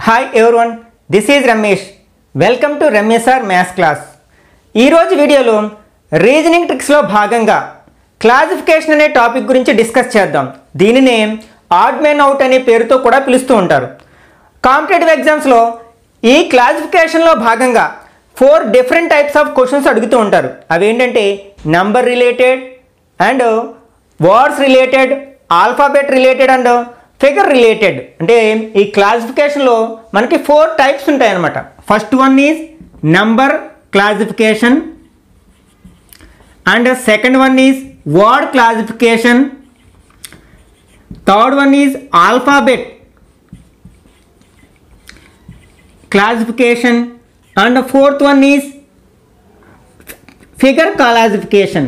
hi everyone this is Ramesh welcome to Ramesh sir maths class ఈరోజు వీడియోలో reasoning ట్రిక్స్లో భాగంగా classification అనే టాపిక్ గురించి డిస్కస్ చేద్దాం దీనినే ఆడ్ మ్యాన్ అవుట్ అనే పేరుతో కూడా పిలుస్తూ ఉంటారు కాంపిటేటివ్ ఎగ్జామ్స్లో ఈ క్లాసిఫికేషన్లో భాగంగా four different types of questions అడుగుతూ ఉంటారు అవి ఏంటంటే number related and words related alphabet related and figure related అంటే ఈ క్లాసిఫికేషన్లో మనకి ఫోర్ టైప్స్ ఉంటాయి అన్నమాట first one is number classification and second one is word classification third one is alphabet classification and the fourth one is figure classification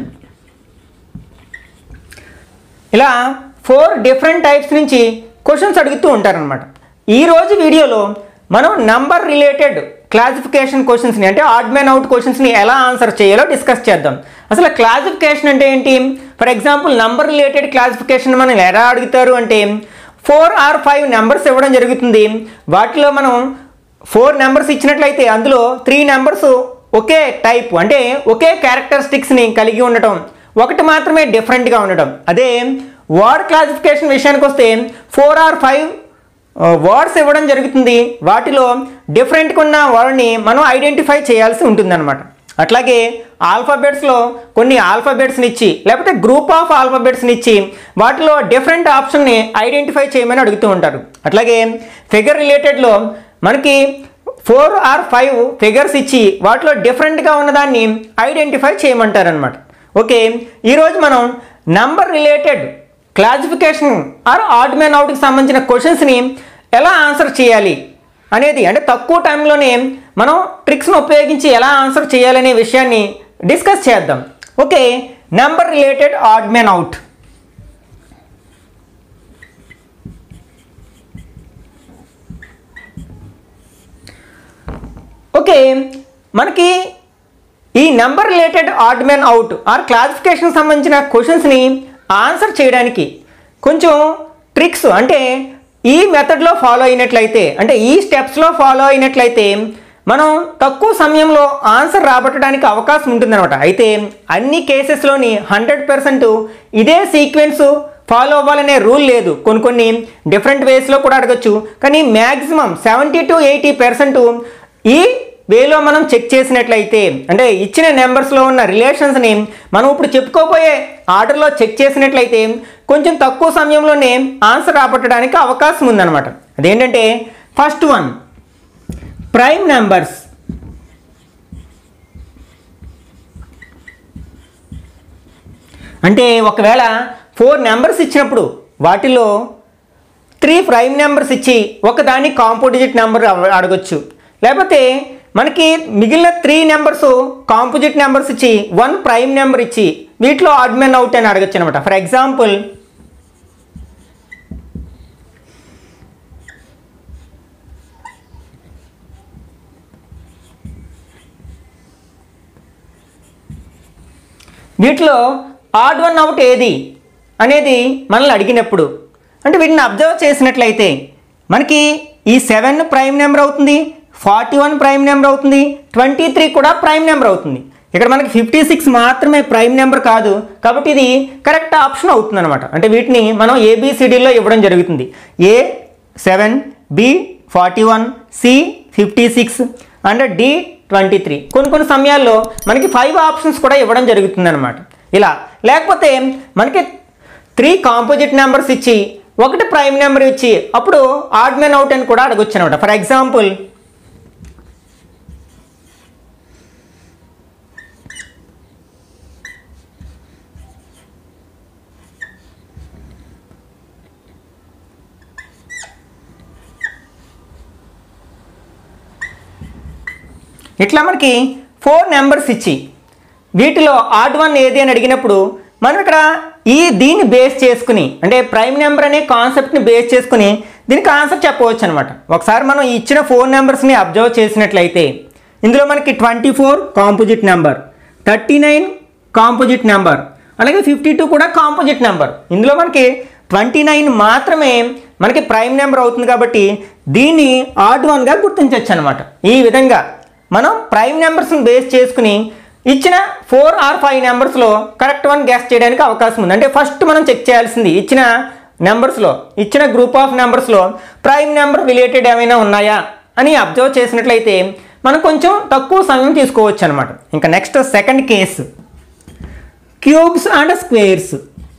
ఇలా four different types నుంచి questions అడుగుతూ ఉంటారనమాట ఈరోజు వీడియోలో మనం నంబర్ రిలేటెడ్ క్లాసిఫికేషన్ క్వశ్చన్స్ని అంటే ఆడ్ మ్యాన్ అవుట్ క్వశ్చన్స్ని ఎలా ఆన్సర్ చేయాలో డిస్కస్ చేద్దాం అసలు క్లాసిఫికేషన్ అంటే ఏంటి for example number related classification మనం ఎలా అడుగుతారు అంటే ఫోర్ ఆర్ ఫైవ్ నెంబర్స్ ఇవ్వడం జరుగుతుంది వాటిలో మనం ఫోర్ నెంబర్స్ ఇచ్చినట్లయితే అందులో త్రీ నెంబర్స్ ఒకే టైప్ అంటే ఒకే క్యారెక్టరిస్టిక్స్ని కలిగి ఉండటం ఒకటి మాత్రమే డిఫరెంట్గా ఉండటం అదే వర్డ్ క్లాసిఫికేషన్ విషయానికి వస్తే ఫోర్ ఆర్ ఫైవ్ వర్డ్స్ ఇవ్వడం జరుగుతుంది వాటిలో డిఫరెంట్గా ఉన్న వర్డ్ని మనం ఐడెంటిఫై చేయాల్సి ఉంటుందన్నమాట అట్లాగే ఆల్ఫాబెట్స్లో కొన్ని ఆల్ఫాబెట్స్ని ఇచ్చి లేకపోతే గ్రూప్ ఆఫ్ ఆల్ఫాబెట్స్ని ఇచ్చి వాటిలో డిఫరెంట్ ఆప్షన్ని ఐడెంటిఫై చేయమని అడుగుతూ ఉంటారు అట్లాగే ఫిగర్ రిలేటెడ్లో మనకి ఫోర్ ఆర్ ఫైవ్ ఫిగర్స్ ఇచ్చి వాటిలో డిఫరెంట్గా ఉన్నదాన్ని ఐడెంటిఫై చేయమంటారనమాట ఓకే ఈరోజు మనం number related classification or odd man అవుట్కి సంబంధించిన క్వశ్చన్స్ని ఎలా ఆన్సర్ చేయాలి అనేది అంటే తక్కువ టైంలోనే మనం ట్రిక్స్ను ఉపయోగించి ఎలా ఆన్సర్ చేయాలనే విషయాన్ని డిస్కస్ చేద్దాం okay number related odd man out okay మనకి ఈ number related odd man out or classification సంబంధించిన క్వశ్చన్స్ని ఆన్సర్ చేయడానికి కొంచెం ట్రిక్స్ అంటే ఈ మెథడ్లో ఫాలో అయినట్లయితే అంటే ఈ స్టెప్స్లో ఫాలో అయినట్లయితే మనం తక్కువ సమయంలో ఆన్సర్ రాబట్టడానికి అవకాశం ఉంటుందన్నమాట అయితే అన్ని కేసెస్లోని హండ్రెడ్ పర్సెంట్ ఇదే సీక్వెన్స్ ఫాలో అవ్వాలనే రూల్ లేదు కొన్ని కొన్ని డిఫరెంట్ వేస్లో కూడా అడగచ్చు కానీ maximum seventy to eighty percent ఈ వేలో మనం చెక్ చేసినట్లయితే అంటే ఇచ్చిన నెంబర్స్లో ఉన్న రిలేషన్స్ని మనం ఇప్పుడు చెప్పుకోబోయే ఆర్డర్లో చెక్ చేసినట్లయితే కొంచెం తక్కువ సమయంలోనే ఆన్సర్ రాబట్టడానికి అవకాశం ఉందన్నమాట అదేంటంటే ఫస్ట్ వన్ ప్రైమ్ నెంబర్స్ అంటే ఒకవేళ ఫోర్ నెంబర్స్ ఇచ్చినప్పుడు వాటిలో త్రీ ప్రైమ్ నెంబర్స్ ఇచ్చి ఒకదాన్ని కాంపోజిట్ నెంబర్ అడగొచ్చు లేకపోతే మనకి మిగిలిన త్రీ నెంబర్స్ కాంపోజిట్ నెంబర్స్ ఇచ్చి వన్ ప్రైమ్ నెంబర్ ఇచ్చి వీటిలో ఆడ్మెన్ అవుట్ అని అడగచ్చు అనమాట ఫర్ ఎగ్జాంపుల్ వీటిలో ఆడ్ వన్ అవుట్ ఏది అనేది మనల్ని అడిగినప్పుడు అంటే వీటిని అబ్జర్వ్ చేసినట్లయితే మనకి ఈ సెవెన్ ప్రైమ్ నెంబర్ అవుతుంది ఫార్టీ వన్ ప్రైమ్ నెంబర్ అవుతుంది ట్వంటీ త్రీ కూడా ప్రైమ్ నెంబర్ అవుతుంది ఇక్కడ మనకి ఫిఫ్టీ సిక్స్ మాత్రమే ప్రైమ్ నెంబర్ కాదు కాబట్టి ఇది కరెక్ట్ ఆప్షన్ అవుతుంది అనమాట అంటే వీటిని మనం ఏబిసిడిలో ఇవ్వడం జరుగుతుంది A seven B forty one C fifty six and D twenty three కొన్ని కొన్ని సమయాల్లో మనకి ఫైవ్ ఆప్షన్స్ కూడా ఇవ్వడం జరుగుతుంది అనమాట ఇలా లేకపోతే మనకి త్రీ కాంపోజిట్ నెంబర్స్ ఇచ్చి ఒకటి ప్రైమ్ నెంబర్ ఇచ్చి అప్పుడు ఆడ్ మ్యాన్ అవుట్ అని కూడా అడగొచ్చు అనమాట ఫర్ ఎగ్జాంపుల్ ఇట్లా మనకి ఫోర్ నెంబర్స్ ఇచ్చి వీటిలో ఆడ్ వన్ ఏది అని అడిగినప్పుడు మనం ఇక్కడ ఈ దీన్ని బేస్ చేసుకుని అంటే ప్రైమ్ నెంబర్ అనే కాన్సెప్ట్ని బేస్ చేసుకుని దీనికి ఆన్సర్ చెప్పవచ్చు అనమాట ఒకసారి మనం ఈ ఇచ్చిన ఫోర్ నెంబర్స్ని అబ్జర్వ్ చేసినట్లయితే ఇందులో మనకి twenty four composite number thirty nine composite number అలాగే ఫిఫ్టీ టూ కూడా కాంపోజిట్ నెంబర్ ఇందులో మనకి ట్వంటీ నైన్ మాత్రమే మనకి ప్రైమ్ నెంబర్ అవుతుంది కాబట్టి దీన్ని ఆడ్ వన్గా గుర్తించవచ్చు అనమాట ఈ విధంగా మనం ప్రైమ్ నెంబర్స్ని బేస్ చేసుకుని ఇచ్చిన ఫోర్ ఆర్ ఫైవ్ నెంబర్స్లో కరెక్ట్ వన్ గ్యాస్ చేయడానికి అవకాశం ఉంది అంటే ఫస్ట్ మనం చెక్ చేయాల్సింది ఇచ్చిన నెంబర్స్లో ఇచ్చిన గ్రూప్ ఆఫ్ నెంబర్స్లో ప్రైమ్ నెంబర్ రిలేటెడ్ ఏమైనా ఉన్నాయా అని అబ్జర్వ్ చేసినట్లయితే మనం కొంచెం తక్కువ సమయం తీసుకోవచ్చు అనమాట ఇంకా next second case cubes and squares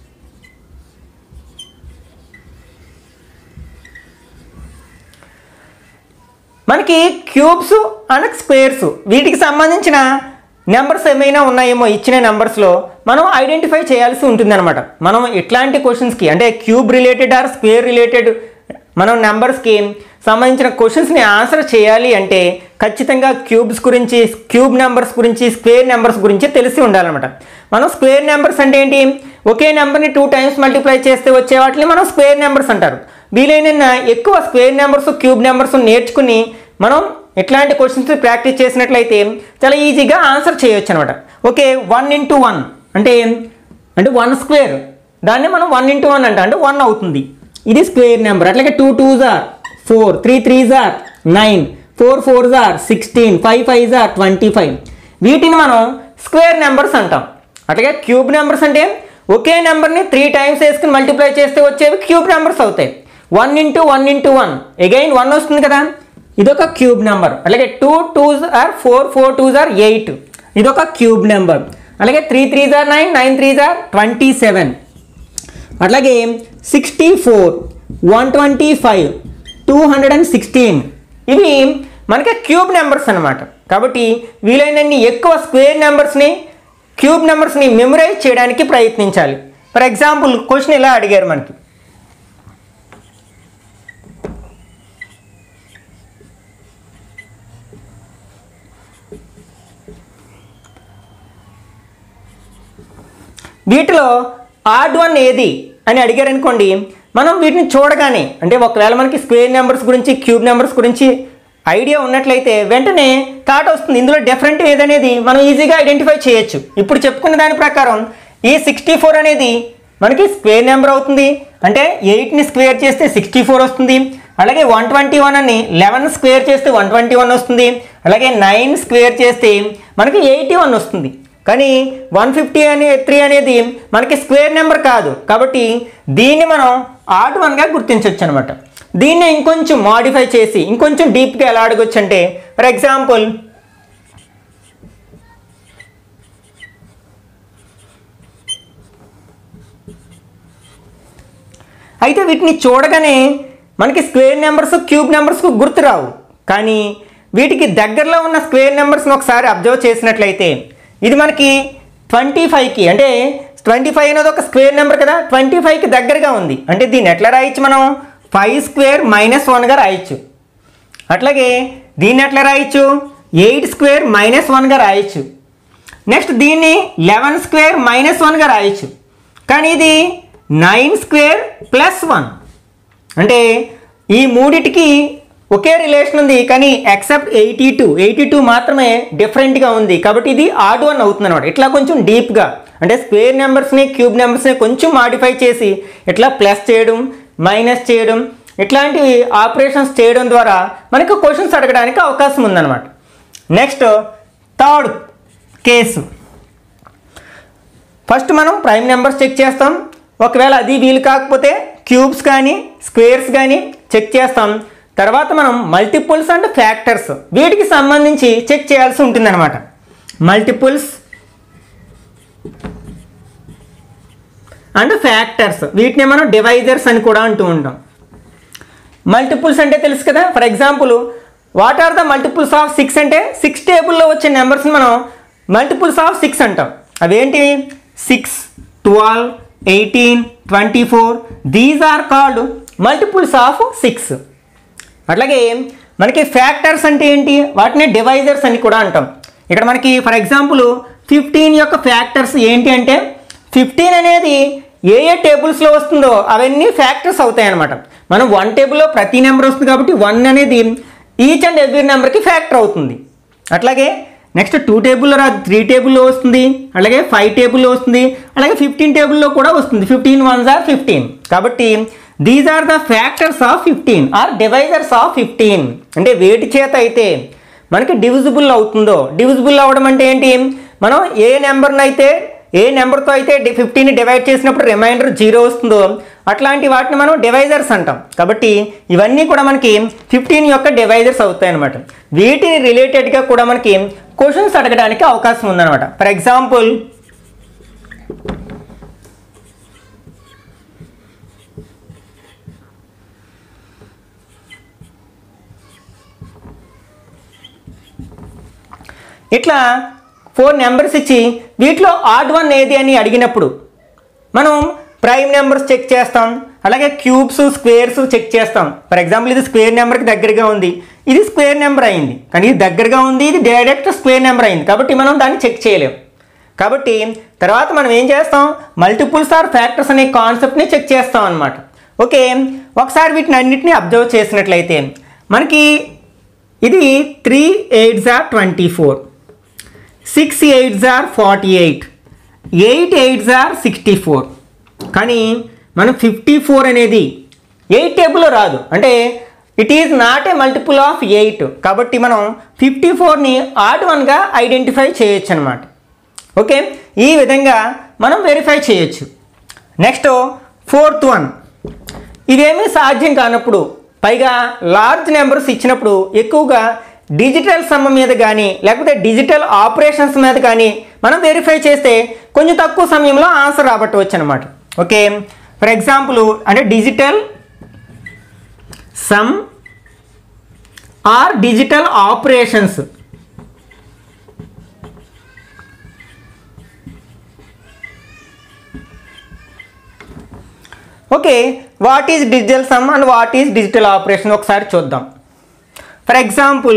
మనకి క్యూబ్స్ అండ్ స్క్వేర్స్ వీటికి సంబంధించిన నెంబర్స్ ఏమైనా ఉన్నాయేమో ఇచ్చిన నెంబర్స్లో మనం ఐడెంటిఫై చేయాల్సి ఉంటుందన్నమాట మనం ఇట్లాంటి క్వశ్చన్స్కి అంటే cube related or square related మనం నెంబర్స్కి సంబంధించిన క్వశ్చన్స్ని ఆన్సర్ చేయాలి అంటే ఖచ్చితంగా క్యూబ్స్ గురించి క్యూబ్ నెంబర్స్ గురించి స్క్వేర్ నెంబర్స్ గురించి తెలిసి ఉండాలన్నమాట మనం స్క్వేర్ నెంబర్స్ అంటే ఏంటి ఒకే నెంబర్ని టూ టైమ్స్ మల్టిప్లై చేస్తే వచ్చే వాటిని మనం స్క్వేర్ నెంబర్స్ అంటారు వీలైన ఎక్కువ స్క్వేర్ నెంబర్స్ క్యూబ్ నెంబర్స్ నేర్చుకుని మనం ఇట్లాంటి క్వశ్చన్స్ ప్రాక్టీస్ చేసినట్లయితే చాలా ఈజీగా ఆన్సర్ చేయొచ్చు అనమాట ఓకే వన్ ఇంటూ వన్ అంటే అంటే వన్ స్క్వేర్ దాన్ని మనం వన్ ఇంటూ వన్ అంట అంటే వన్ అవుతుంది ఇది స్క్వేర్ నెంబర్ అట్లాగే టూ టూ జార్ ఫోర్ త్రీ త్రీ జార్ nine four four jar sixteen five five జార్ ట్వంటీ ఫైవ్ వీటిని మనం స్క్వేర్ నెంబర్స్ అంటాం అట్లాగే క్యూబ్ నెంబర్స్ అంటే ఒకే నెంబర్ని త్రీ టైమ్స్ వేసుకుని మల్టిప్లై చేస్తే వచ్చేవి క్యూబ్ నెంబర్స్ అవుతాయి one into one into one again one వస్తుంది కదా ఇదొక క్యూబ్ నెంబర్ అలాగే two twos are four four twos are eight ఇదొక క్యూబ్ నెంబర్ అలాగే త్రీ త్రీ జార్ నైన్ నైన్ త్రీ జార్ ట్వంటీ సెవెన్ అట్లాగే sixty four one twenty five two hundred and sixteen ఇవి మనకి క్యూబ్ నెంబర్స్ అనమాట కాబట్టి వీలైనన్ని ఎక్కువ స్క్వేర్ నెంబర్స్ని క్యూబ్ నెంబర్స్ని మెమరైజ్ చేయడానికి ప్రయత్నించాలి ఫర్ ఎగ్జాంపుల్ క్వశ్చన్ ఇలా అడిగారు మనకి వీటిలో ఆడ్ వన్ ఏది అని అడిగారు అనుకోండి మనం వీటిని చూడగానే అంటే ఒకవేళ మనకి స్క్వేర్ నెంబర్స్ గురించి క్యూబ్ నెంబర్స్ గురించి ఐడియా ఉన్నట్లయితే వెంటనే థాట్ వస్తుంది ఇందులో డిఫరెంట్ ఏదనేది మనం ఈజీగా ఐడెంటిఫై చేయొచ్చు ఇప్పుడు చెప్పుకున్న దాని ప్రకారం ఈ సిక్స్టీ ఫోర్ అనేది మనకి స్క్వేర్ నెంబర్ అవుతుంది అంటే ఎయిట్ని స్క్వేర్ చేస్తే సిక్స్టీ ఫోర్ వస్తుంది అలాగే వన్ ట్వంటీ వన్ అని లెవెన్ స్క్వేర్ చేస్తే వన్ ట్వంటీ వన్ వస్తుంది అలాగే నైన్ స్క్వేర్ చేస్తే మనకి ఎయిటీ వన్ వస్తుంది కానీ వన్ ఫిఫ్టీ అనే త్రీ అనేది మనకి స్క్వేర్ నెంబర్ కాదు కాబట్టి దీన్ని మనం ఆడ్ వన్గా గుర్తించవచ్చు అనమాట దీన్ని ఇంకొంచెం మాడిఫై చేసి ఇంకొంచెం డీప్గా ఎలా అడగొచ్చు అంటే ఫర్ ఎగ్జాంపుల్ అయితే వీటిని చూడగానే మనకి స్క్వేర్ నెంబర్స్ క్యూబ్ నెంబర్స్కు గుర్తు రావు కానీ వీటికి దగ్గరలో ఉన్న స్క్వేర్ నెంబర్స్ని ఒకసారి అబ్జర్వ్ చేసినట్లయితే ఇది మనకి ట్వంటీ ఫైవ్కి అంటే ట్వంటీ ఫైవ్ అనేది ఒక స్క్వేర్ నెంబర్ కదా ట్వంటీ ఫైవ్కి దగ్గరగా ఉంది అంటే దీన్ని ఎట్లా రాయొచ్చు మనం ఫైవ్ స్క్వేర్ మైనస్ వన్గా రాయొచ్చు అట్లాగే దీన్ని ఎట్లా రాయొచ్చు ఎయిట్ స్క్వేర్ మైనస్ వన్గా రాయొచ్చు నెక్స్ట్ దీన్ని లెవెన్ స్క్వేర్ మైనస్ వన్గా రాయొచ్చు కానీ ఇది నైన్ స్క్వేర్ ప్లస్ వన్ అంటే ఈ మూడిటికి ఒకే రిలేషన్ ఉంది కానీ except eighty two eighty two మాత్రమే డిఫరెంట్గా ఉంది కాబట్టి ఇది ఆడ్ వన్ అవుతుంది అనమాట ఇట్లా కొంచెం డీప్గా అంటే స్క్వేర్ నెంబర్స్ని క్యూబ్ నెంబర్స్ని కొంచెం మాడిఫై చేసి ఇట్లా ప్లస్ చేయడం మైనస్ చేయడం ఇట్లాంటివి ఆపరేషన్స్ చేయడం ద్వారా మనకు క్వశ్చన్స్ అడగడానికి అవకాశం ఉందన్నమాట నెక్స్ట్ థర్డ్ కేసు ఫస్ట్ మనం ప్రైమ్ నెంబర్స్ చెక్ చేస్తాం ఒకవేళ అది వీలు కాకపోతే క్యూబ్స్ కానీ స్క్వేర్స్ కానీ చెక్ చేస్తాం తర్వాత మనం మల్టిపుల్స్ అండ్ ఫ్యాక్టర్స్ వీటికి సంబంధించి చెక్ చేయాల్సి ఉంటుందన్నమాట మల్టిపుల్స్ అండ్ ఫ్యాక్టర్స్ వీటిని మనం డివైజర్స్ అని కూడా అంటూ ఉంటాం మల్టిపుల్స్ అంటే తెలుసు కదా for example what are the multiples of six అంటే సిక్స్ టేబుల్లో వచ్చే నెంబర్స్ని మనం మల్టిపుల్స్ ఆఫ్ సిక్స్ అంటాం అవేంటి six twelve eighteen twenty four these are called multiples of six అట్లాగే మనకి ఫ్యాక్టర్స్ అంటే ఏంటి వాటిని డివైజర్స్ అని కూడా అంటాం ఇక్కడ మనకి ఫర్ ఎగ్జాంపుల్ ఫిఫ్టీన్ యొక్క ఫ్యాక్టర్స్ ఏంటి అంటే ఫిఫ్టీన్ అనేది ఏ ఏ టేబుల్స్లో వస్తుందో అవన్నీ ఫ్యాక్టర్స్ అవుతాయి అనమాట మనం వన్ టేబుల్లో ప్రతి నెంబర్ వస్తుంది కాబట్టి వన్ అనేది ఈచ్ అండ్ ఎవ్రీ నెంబర్కి ఫ్యాక్టర్ అవుతుంది అట్లాగే నెక్స్ట్ టూ టేబుల్లో రా త్రీ టేబుల్లో వస్తుంది అలాగే ఫైవ్ టేబుల్లో వస్తుంది అలాగే ఫిఫ్టీన్ టేబుల్లో కూడా వస్తుంది ఫిఫ్టీన్ వన్స్ ఆర్ ఫిఫ్టీన్ కాబట్టి these are the factors of fifteen or divisors of fifteen అంటే వేటి చేత అయితే మనకి డివిజిబుల్ అవుతుందో డివిజిబుల్ అవ్వడం అంటే ఏంటి మనం ఏ నెంబర్ని అయితే ఏ నెంబర్తో అయితే ఫిఫ్టీన్ డివైడ్ చేసినప్పుడు రిమైండర్ జీరో వస్తుందో అట్లాంటి వాటిని మనం డివైజర్స్ అంటాం కాబట్టి ఇవన్నీ కూడా మనకి ఫిఫ్టీన్ యొక్క డివైజర్స్ అవుతాయి అనమాట వీటిని రిలేటెడ్గా కూడా మనకి క్వశ్చన్స్ అడగడానికి అవకాశం ఉందన్నమాట ఫర్ ఎగ్జాంపుల్ ఇట్లా ఫోర్ నెంబర్స్ ఇచ్చి వీటిలో ఆడ్ వన్ ఏది అని అడిగినప్పుడు మనం ప్రైమ్ నెంబర్స్ చెక్ చేస్తాం అలాగే క్యూబ్స్ స్క్వేర్స్ చెక్ చేస్తాం ఫర్ ఎగ్జాంపుల్ ఇది స్క్వేర్ నెంబర్కి దగ్గరగా ఉంది ఇది స్క్వేర్ నెంబర్ అయింది కానీ ఇది దగ్గరగా ఉంది ఇది డైరెక్ట్ స్క్వేర్ నెంబర్ అయింది కాబట్టి మనం దాన్ని చెక్ చేయలేం కాబట్టి తర్వాత మనం ఏం చేస్తాం మల్టిపుల్స్ ఆర్ ఫ్యాక్టర్స్ అనే కాన్సెప్ట్ని చెక్ చేస్తాం అనమాట ఓకే ఒకసారి వీటిని అన్నింటినీ అబ్జర్వ్ చేసినట్లయితే మనకి ఇది త్రీ ఎయిట్ జార్ ట్వంటీ ఫోర్ సిక్స్ ఎయిట్ జార్ forty eight eight eight jar sixty four కానీ మనం ఫిఫ్టీ ఫోర్ అనేది ఎయిట్ టేబుల్లో రాదు అంటే it is not a multiple of eight కాబట్టి మనం ఫిఫ్టీ ఫోర్ని ఆడ్ వన్గా ఐడెంటిఫై చేయొచ్చు అనమాట ఓకే ఈ విధంగా మనం వెరిఫై చేయొచ్చు నెక్స్ట్ ఫోర్త్ వన్ ఇదేమీ సాధ్యం కానప్పుడు పైగా లార్జ్ నెంబర్స్ ఇచ్చినప్పుడు ఎక్కువగా డిజిటల్ సమ్ మీద కానీ లేకపోతే డిజిటల్ ఆపరేషన్స్ మీద కానీ మనం వెరిఫై చేస్తే కొంచెం తక్కువ సమయంలో ఆన్సర్ రాబట్టవచ్చు అనమాట ఓకే ఫర్ ఎగ్జాంపుల్ అంటే digital sum or digital operations okay what is digital sum and what is digital operation ఒకసారి చూద్దాం ఫర్ ఎగ్జాంపుల్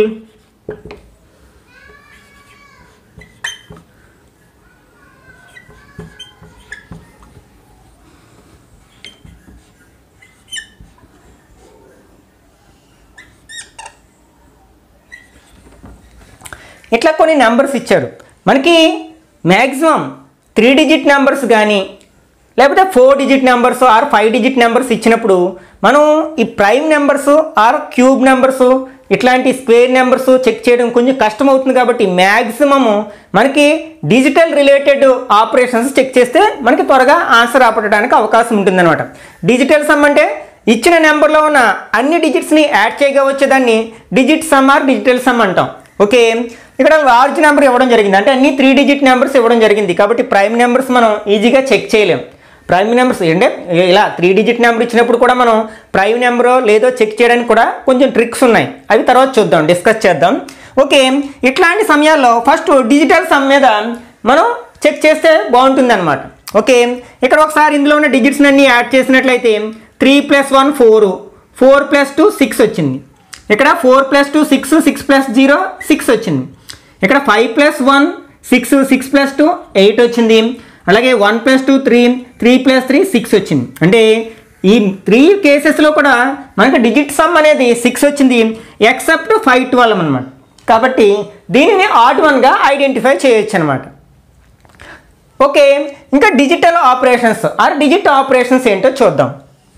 ఇట్లా కొన్ని నెంబర్స్ ఇచ్చారు మనకి మ్యాక్సిమం త్రీ డిజిట్ నెంబర్స్ కానీ లేకపోతే four digit numbers or five digit numbers ఇచ్చినప్పుడు మనం ఈ prime numbers or cube numbers ఇట్లాంటి స్క్వేర్ నెంబర్స్ చెక్ చేయడం కొంచెం కష్టం అవుతుంది కాబట్టి మ్యాక్సిమము మనకి డిజిటల్ రిలేటెడ్ ఆపరేషన్స్ చెక్ చేస్తే మనకి త్వరగా ఆన్సర్ రాపడడానికి అవకాశం ఉంటుందన్నమాట డిజిటల్ సమ్ అంటే ఇచ్చిన నెంబర్లో ఉన్న అన్ని డిజిట్స్ని యాడ్ చేయగా వచ్చేదాన్ని digit sum or digital sum అంటాం ఓకే ఇక్కడ లార్జ్ నెంబర్ ఇవ్వడం జరిగింది అంటే అన్ని త్రీ డిజిట్ నెంబర్స్ ఇవ్వడం జరిగింది కాబట్టి ప్రైమ్ నెంబర్స్ మనం ఈజీగా చెక్ చేయలేం ప్రైమ్ నెంబర్స్ అంటే ఇలా త్రీ డిజిట్ నెంబర్ ఇచ్చినప్పుడు కూడా మనం ప్రైమ్ నెంబరో లేదో చెక్ చేయడానికి కూడా కొంచెం ట్రిక్స్ ఉన్నాయి అవి తర్వాత చూద్దాం డిస్కస్ చేద్దాం ఓకే ఇట్లాంటి సమయాల్లో ఫస్ట్ డిజిటల్ సమ్ మీద మనం చెక్ చేస్తే బాగుంటుంది అనమాట ఓకే ఇక్కడ ఒకసారి ఇందులో ఉన్న డిజిట్స్ అన్ని యాడ్ చేసినట్లయితే three plus one four four plus two six వచ్చింది ఇక్కడ four plus two six six plus zero six వచ్చింది ఇక్కడ five plus one six six plus two eight వచ్చింది అలాగే one plus two three three plus three six వచ్చింది అంటే ఈ three కేసెస్లో కూడా మనకి డిజిట్ సమ్ అనేది సిక్స్ వచ్చింది ఎక్సెప్ట్ ఫైవ్ ట్వెల్వ్ అనమాట కాబట్టి దీనిని ఆడ్ వన్గా ఐడెంటిఫై చేయొచ్చు అనమాట ఓకే ఇంకా digital operations or digit operations ఏంటో చూద్దాం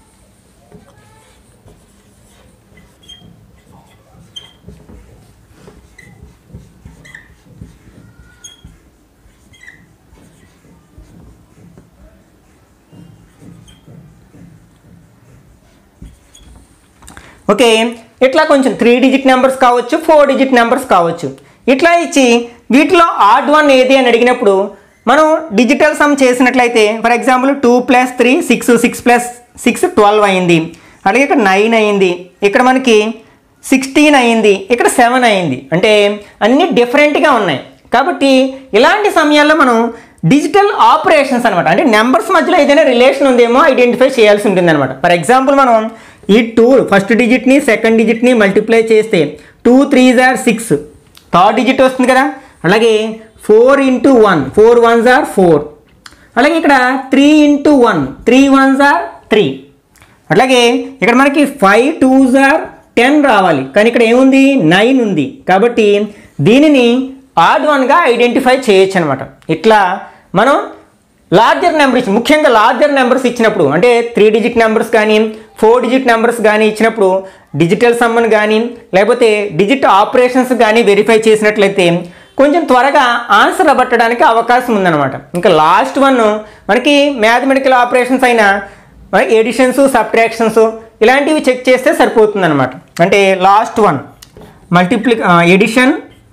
ఓకే ఇట్లా కొంచెం త్రీ డిజిట్ నెంబర్స్ కావచ్చు ఫోర్ డిజిట్ నెంబర్స్ కావచ్చు ఇట్లా ఇచ్చి వీటిలో ఆడ్ వన్ ఏది అని అడిగినప్పుడు మనం డిజిటల్ సమ్ చేసినట్లయితే for example two plus three six six plus six twelve అయింది అలాగే ఇక్కడ నైన్ అయింది ఇక్కడ మనకి సిక్స్టీన్ అయింది ఇక్కడ సెవెన్ అయింది అంటే అన్నీ డిఫరెంట్గా ఉన్నాయి కాబట్టి ఇలాంటి సమయాల్లో మనం డిజిటల్ ఆపరేషన్స్ అనమాట అంటే నెంబర్స్ మధ్యలో ఏదైనా రిలేషన్ ఉందేమో ఐడెంటిఫై చేయాల్సి ఉంటుంది అనమాట ఫర్ ఎగ్జాంపుల్ మనం ఈ టూ ఫస్ట్ డిజిట్ని సెకండ్ డిజిట్ని మల్టిప్లై చేస్తే two three jar six third digit వస్తుంది కదా అలాగే four into one four one జార్ ఫోర్ అలాగే ఇక్కడ three into one three one జార్ త్రీ అట్లాగే ఇక్కడ మనకి ఫైవ్ టూ జార్ టెన్ రావాలి కానీ ఇక్కడ ఏముంది నైన్ ఉంది కాబట్టి దీనిని ఆడ్ వన్గా ఐడెంటిఫై చేయొచ్చు అనమాట ఇట్లా మనం లార్జర్ నెంబర్ ఇచ్చి ముఖ్యంగా లార్జర్ నెంబర్స్ ఇచ్చినప్పుడు అంటే త్రీ డిజిట్ నెంబర్స్ కానీ ఫోర్ డిజిట్ నెంబర్స్ కానీ ఇచ్చినప్పుడు డిజిటల్ సమ్మన్ కానీ లేకపోతే డిజిట్ ఆపరేషన్స్ కానీ వెరిఫై చేసినట్లయితే కొంచెం త్వరగా ఆన్సర్ అవ్వట్టడానికి అవకాశం ఉందన్నమాట ఇంకా లాస్ట్ వన్ మనకి మ్యాథమెటికల్ ఆపరేషన్స్ అయిన ఎడిషన్స్ సబ్ట్రాక్షన్స్ ఇలాంటివి చెక్ చేస్తే సరిపోతుందన్నమాట అంటే last one multiply addition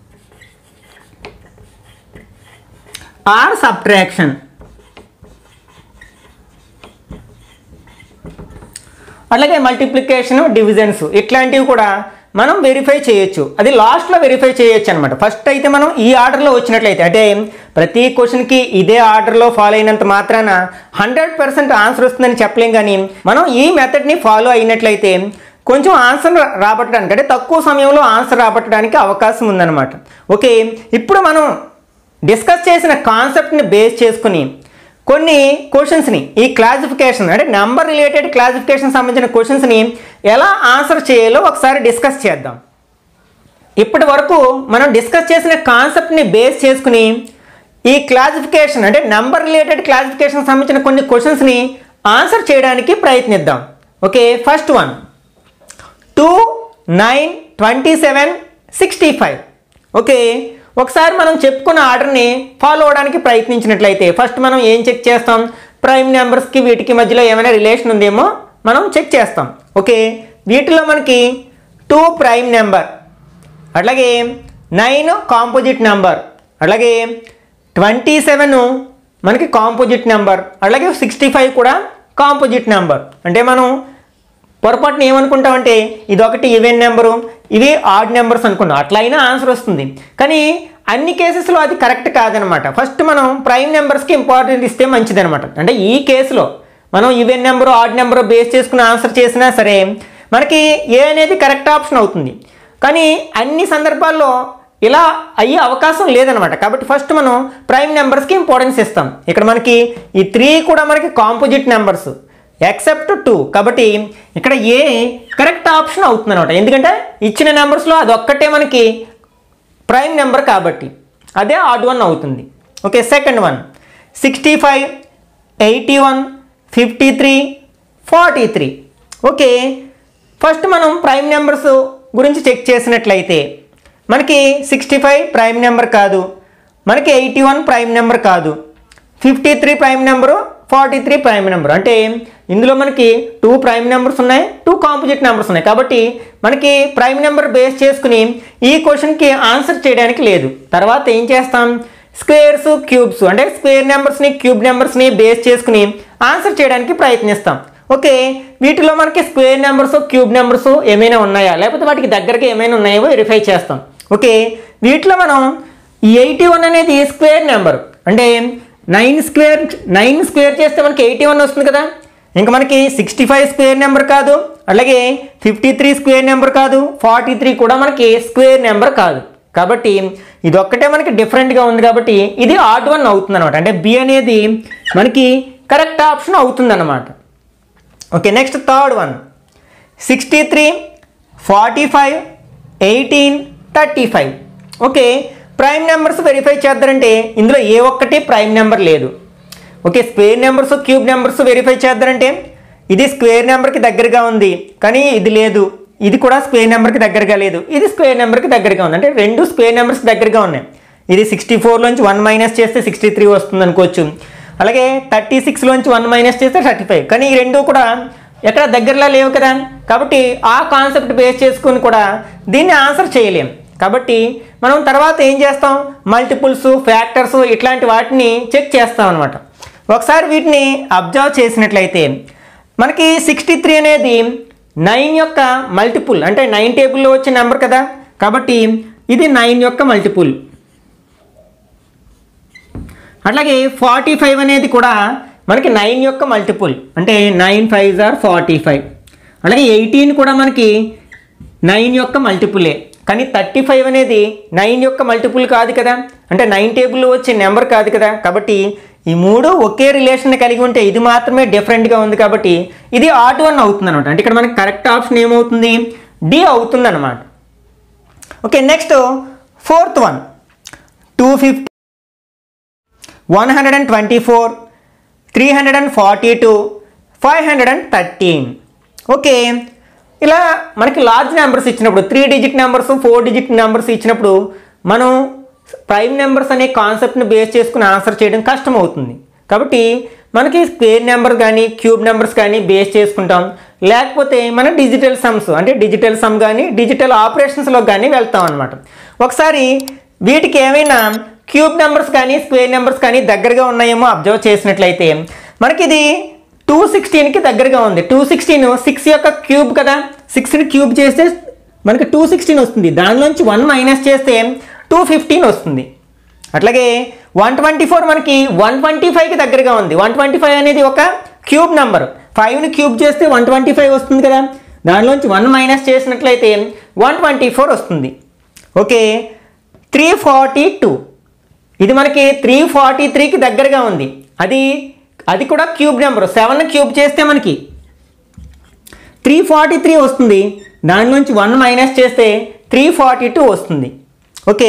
or subtraction అట్లాగే మల్టిప్లికేషన్ డివిజన్స్ ఇట్లాంటివి కూడా మనం వెరిఫై చేయొచ్చు అది లాస్ట్లో వెరిఫై చేయొచ్చు అనమాట ఫస్ట్ అయితే మనం ఈ ఆర్డర్లో వచ్చినట్లయితే అంటే ప్రతి క్వశ్చన్కి ఇదే ఆర్డర్లో ఫాలో అయినంత మాత్రాన హండ్రెడ్ పర్సెంట్ ఆన్సర్ వస్తుందని చెప్పలేం కానీ మనం ఈ మెథడ్ని ఫాలో అయినట్లయితే కొంచెం ఆన్సర్ రాబట్టడానికి అంటే తక్కువ సమయంలో ఆన్సర్ రాబట్టడానికి అవకాశం ఉందన్నమాట ఓకే ఇప్పుడు మనం డిస్కస్ చేసిన కాన్సెప్ట్ని బేస్ చేసుకుని కొన్ని క్వశ్చన్స్ని ఈ క్లాసిఫికేషన్ అంటే నెంబర్ రిలేటెడ్ క్లాసిఫికేషన్ సంబంధించిన క్వశ్చన్స్ని ఎలా ఆన్సర్ చేయాలో ఒకసారి డిస్కస్ చేద్దాం ఇప్పటి వరకు మనం డిస్కస్ చేసిన కాన్సెప్ట్ని బేస్ చేసుకుని ఈ క్లాసిఫికేషన్ అంటే నెంబర్ రిలేటెడ్ క్లాసిఫికేషన్ సంబంధించిన కొన్ని క్వశ్చన్స్ని ఆన్సర్ చేయడానికి ప్రయత్నిద్దాం okay first one two nine twenty seven sixty five okay ఒకసారి మనం చెప్పుకున్న ఆర్డర్ని ఫాలో అవడానికి ప్రయత్నించినట్లయితే ఫస్ట్ మనం ఏం చెక్ చేస్తాం ప్రైమ్ నెంబర్స్కి వీటికి మధ్యలో ఏమైనా రిలేషన్ ఉందేమో మనం చెక్ చేస్తాం ఓకే వీటిలో మనకి టూ ప్రైమ్ నెంబర్ అట్లాగే నైన్ కాంపోజిట్ నెంబర్ అట్లాగే ట్వంటీ సెవెన్ మనకి కాంపోజిట్ నెంబర్ అలాగే సిక్స్టీ ఫైవ్ కూడా కాంపోజిట్ నెంబర్ అంటే మనం పొరపాటున ఏమనుకుంటామంటే ఇదొకటి ఈవెన్ నెంబరు ఇవి ఆడ్ నెంబర్స్ అనుకుంటాం అట్లా అయినా ఆన్సర్ వస్తుంది కానీ అన్ని కేసెస్లో అది కరెక్ట్ కాదనమాట ఫస్ట్ మనం ప్రైమ్ నెంబర్స్కి ఇంపార్టెంట్ ఇస్తే మంచిదనమాట అంటే ఈ కేసులో మనం even number odd number base చేసుకుని ఆన్సర్ చేసినా సరే మనకి ఏ అనేది కరెక్ట్ ఆప్షన్ అవుతుంది కానీ అన్ని సందర్భాల్లో ఇలా అయ్యే అవకాశం లేదనమాట కాబట్టి ఫస్ట్ మనం ప్రైమ్ నెంబర్స్కి ఇంపార్టెన్స్ ఇస్తాం ఇక్కడ మనకి ఈ త్రీ కూడా మనకి కాంపోజిట్ నెంబర్స్ ఎక్సెప్ట్ టూ కాబట్టి ఇక్కడ ఏ కరెక్ట్ ఆప్షన్ అవుతుంది అనమాట ఎందుకంటే ఇచ్చిన నెంబర్స్లో అది ఒక్కటే మనకి ప్రైమ్ నెంబర్ కాబట్టి అదే ఆడ్ వన్ అవుతుంది okay second one sixty five eighty one fifty three forty three okay first మనం ప్రైమ్ నెంబర్స్ గురించి చెక్ చేసినట్లయితే మనకి సిక్స్టీ ఫైవ్ ప్రైమ్ నెంబర్ కాదు మనకి ఎయిటీ వన్ ప్రైమ్ నెంబర్ కాదు fifty three prime number forty three prime number అంటే ఇందులో మనకి టూ ప్రైమ్ నెంబర్స్ ఉన్నాయి టూ కాంపోజిట్ నెంబర్స్ ఉన్నాయి కాబట్టి మనకి ప్రైమ్ నెంబర్ బేస్ చేసుకుని ఈ క్వశ్చన్కి ఆన్సర్ చేయడానికి లేదు తర్వాత ఏం చేస్తాం స్క్వేర్స్ క్యూబ్స్ అంటే స్క్వేర్ నెంబర్స్ని క్యూబ్ నెంబర్స్ని బేస్ చేసుకుని ఆన్సర్ చేయడానికి ప్రయత్నిస్తాం ఓకే వీటిలో మనకి స్క్వేర్ నెంబర్స్ క్యూబ్ నెంబర్స్ ఏమైనా ఉన్నాయా లేకపోతే వాటికి దగ్గరగా ఏమైనా ఉన్నాయో వెరిఫై చేస్తాం ఓకే వీటిలో మనం ఈ ఎయిటీ వన్ అనేది స్క్వేర్ నెంబర్ అంటే నైన్ స్క్వేర్ నైన్ స్క్వేర్ చేస్తే మనకి ఎయిటీ వన్ వస్తుంది కదా ఇంకా మనకి సిక్స్టీ ఫైవ్ స్క్వేర్ నెంబర్ కాదు అలాగే ఫిఫ్టీ త్రీ స్క్వేర్ నెంబర్ కాదు ఫార్టీ త్రీ కూడా మనకి స్క్వేర్ నెంబర్ కాదు కాబట్టి ఇది ఒక్కటే మనకి డిఫరెంట్గా ఉంది కాబట్టి ఇది ఆడ్ వన్ అవుతుంది అనమాట అంటే బి అనేది మనకి కరెక్ట్ ఆప్షన్ అవుతుంది అనమాట okay next third one sixty three forty five eighteen thirty five okay prime numbers verify చేద్దారంటే ఇందులో ఏ ఒక్కటి ప్రైమ్ నెంబర్ లేదు okay square numbers cube numbers verify చేద్దారంటే ఇది స్క్వేర్ నెంబర్కి దగ్గరగా ఉంది కానీ ఇది లేదు ఇది కూడా స్క్వేర్ నెంబర్కి దగ్గరగా లేదు ఇది స్క్వేర్ నెంబర్కి దగ్గరగా ఉంది అంటే రెండు స్క్వేర్ నెంబర్స్ దగ్గరగా ఉన్నాయి ఇది సిక్స్టీ ఫోర్లోంచి వన్ మైనస్ చేస్తే సిక్స్టీ త్రీ వస్తుంది అనుకోవచ్చు అలాగే థర్టీ సిక్స్లోంచి వన్ మైనస్ చేస్తే థర్టీ ఫైవ్ కానీ ఈ రెండు కూడా ఎక్కడ దగ్గరలో లేవు కదా కాబట్టి ఆ కాన్సెప్ట్ బేస్ చేసుకుని కూడా దీన్ని ఆన్సర్ చేయలేం కాబట్టి మనం తర్వాత ఏం చేస్తాం మల్టిపుల్స్ ఫ్యాక్టర్స్ ఇట్లాంటి వాటిని చెక్ చేస్తాం అనమాట ఒకసారి వీటిని అబ్జర్వ్ చేసినట్లయితే మనకి సిక్స్టీ త్రీ అనేది నైన్ యొక్క మల్టిపుల్ అంటే నైన్ టేబుల్లో వచ్చే నెంబర్ కదా కాబట్టి ఇది నైన్ యొక్క మల్టిపుల్ అట్లాగే ఫార్టీ ఫైవ్ అనేది కూడా మనకి నైన్ యొక్క మల్టిపుల్ అంటే nine five are forty five అలాగే ఎయిటీన్ కూడా మనకి నైన్ యొక్క మల్టిపులే కానీ థర్టీ ఫైవ్ అనేది నైన్ యొక్క మల్టిపుల్ కాదు కదా అంటే నైన్ టేబుల్లో వచ్చే నెంబర్ కాదు కదా కాబట్టి ఈ మూడు ఒకే రిలేషన్ కలిగి ఉంటే ఇది మాత్రమే డిఫరెంట్గా ఉంది కాబట్టి ఇది ఆట్ వన్ అవుతుంది అనమాట అంటే ఇక్కడ మనకి కరెక్ట్ ఆప్షన్ ఏమవుతుంది డి అవుతుంది అనమాట okay next fourth one two fifty one hundred and twenty four three hundred and forty two five hundred and thirteen okay ఇలా మనకి లార్జ్ నెంబర్స్ ఇచ్చినప్పుడు three digit numbers four digit numbers ఇచ్చినప్పుడు మనం prime numbers అనే కాన్సెప్ట్ని base చేసుకుని answer చేయడం కష్టం అవుతుంది కాబట్టి మనకి స్క్వేర్ నెంబర్ కానీ క్యూబ్ నెంబర్స్ కానీ బేస్ చేసుకుంటాం లేకపోతే మన డిజిటల్ సమ్స్ అంటే డిజిటల్ సమ్ కానీ డిజిటల్ ఆపరేషన్స్లో కానీ వెళ్తాం అనమాట ఒకసారి వీటికి ఏమైనా క్యూబ్ నెంబర్స్ కానీ స్క్వేర్ నెంబర్స్ కానీ దగ్గరగా ఉన్నాయేమో అబ్జర్వ్ చేసినట్లయితే మనకి ఇది టూ సిక్స్టీన్కి దగ్గరగా ఉంది టూ సిక్స్టీన్ సిక్స్ యొక్క క్యూబ్ కదా సిక్స్ని క్యూబ్ చేస్తే మనకి టూ సిక్స్టీన్ వస్తుంది దానిలోంచి వన్ మైనస్ చేస్తే టూ ఫిఫ్టీన్ వస్తుంది అట్లాగే వన్ ట్వంటీ ఫోర్ మనకి వన్ ట్వంటీ ఫైవ్కి దగ్గరగా ఉంది వన్ ట్వంటీ ఫైవ్ అనేది ఒక క్యూబ్ నెంబర్ ఫైవ్ని క్యూబ్ చేస్తే వన్ ట్వంటీ ఫైవ్ వస్తుంది కదా దానిలోంచి వన్ మైనస్ చేసినట్లయితే వన్ ట్వంటీ ఫోర్ వస్తుంది ఓకే త్రీ ఫార్టీ టూ ఇది మనకి త్రీ ఫార్టీ త్రీకి దగ్గరగా ఉంది అది అది కూడా క్యూబ్ నెంబర్ సెవెన్ క్యూబ్ చేస్తే మనకి త్రీ ఫార్టీ త్రీ వస్తుంది దానిలోంచి వన్ మైనస్ చేస్తే త్రీ ఫార్టీ టూ వస్తుంది ఓకే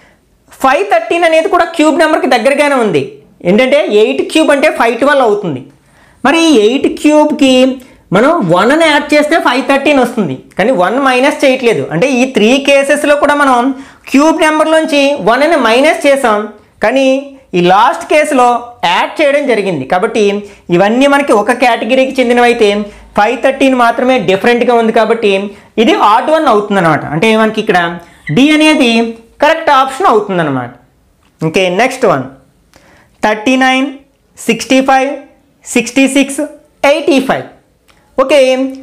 ఫైవ్ థర్టీన్ అనేది కూడా క్యూబ్ నెంబర్కి దగ్గరగానే ఉంది ఏంటంటే ఎయిట్ క్యూబ్ అంటే ఫైవ్ ట్వెల్వ్ అవుతుంది మరి ఎయిట్ క్యూబ్కి మనం వన్ అని యాడ్ చేస్తే ఫైవ్ థర్టీన్ వస్తుంది కానీ వన్ మైనస్ చేయట్లేదు అంటే ఈ త్రీ కేసెస్లో కూడా మనం క్యూబ్ నెంబర్లోంచి వన్ అని మైనస్ చేసాం కానీ ఈ లాస్ట్ కేసులో యాడ్ చేయడం జరిగింది కాబట్టి ఇవన్నీ మనకి ఒక కేటగిరీకి చెందినవైతే ఫైవ్ థర్టీన్ మాత్రమే డిఫరెంట్గా ఉంది కాబట్టి ఇది ఆట్ వన్ అవుతుందన్నమాట అంటే మనకి ఇక్కడ డి అనేది కరెక్ట్ ఆప్షన్ అవుతుందన్నమాట okay next one thirty nine sixty five sixty six eighty five okay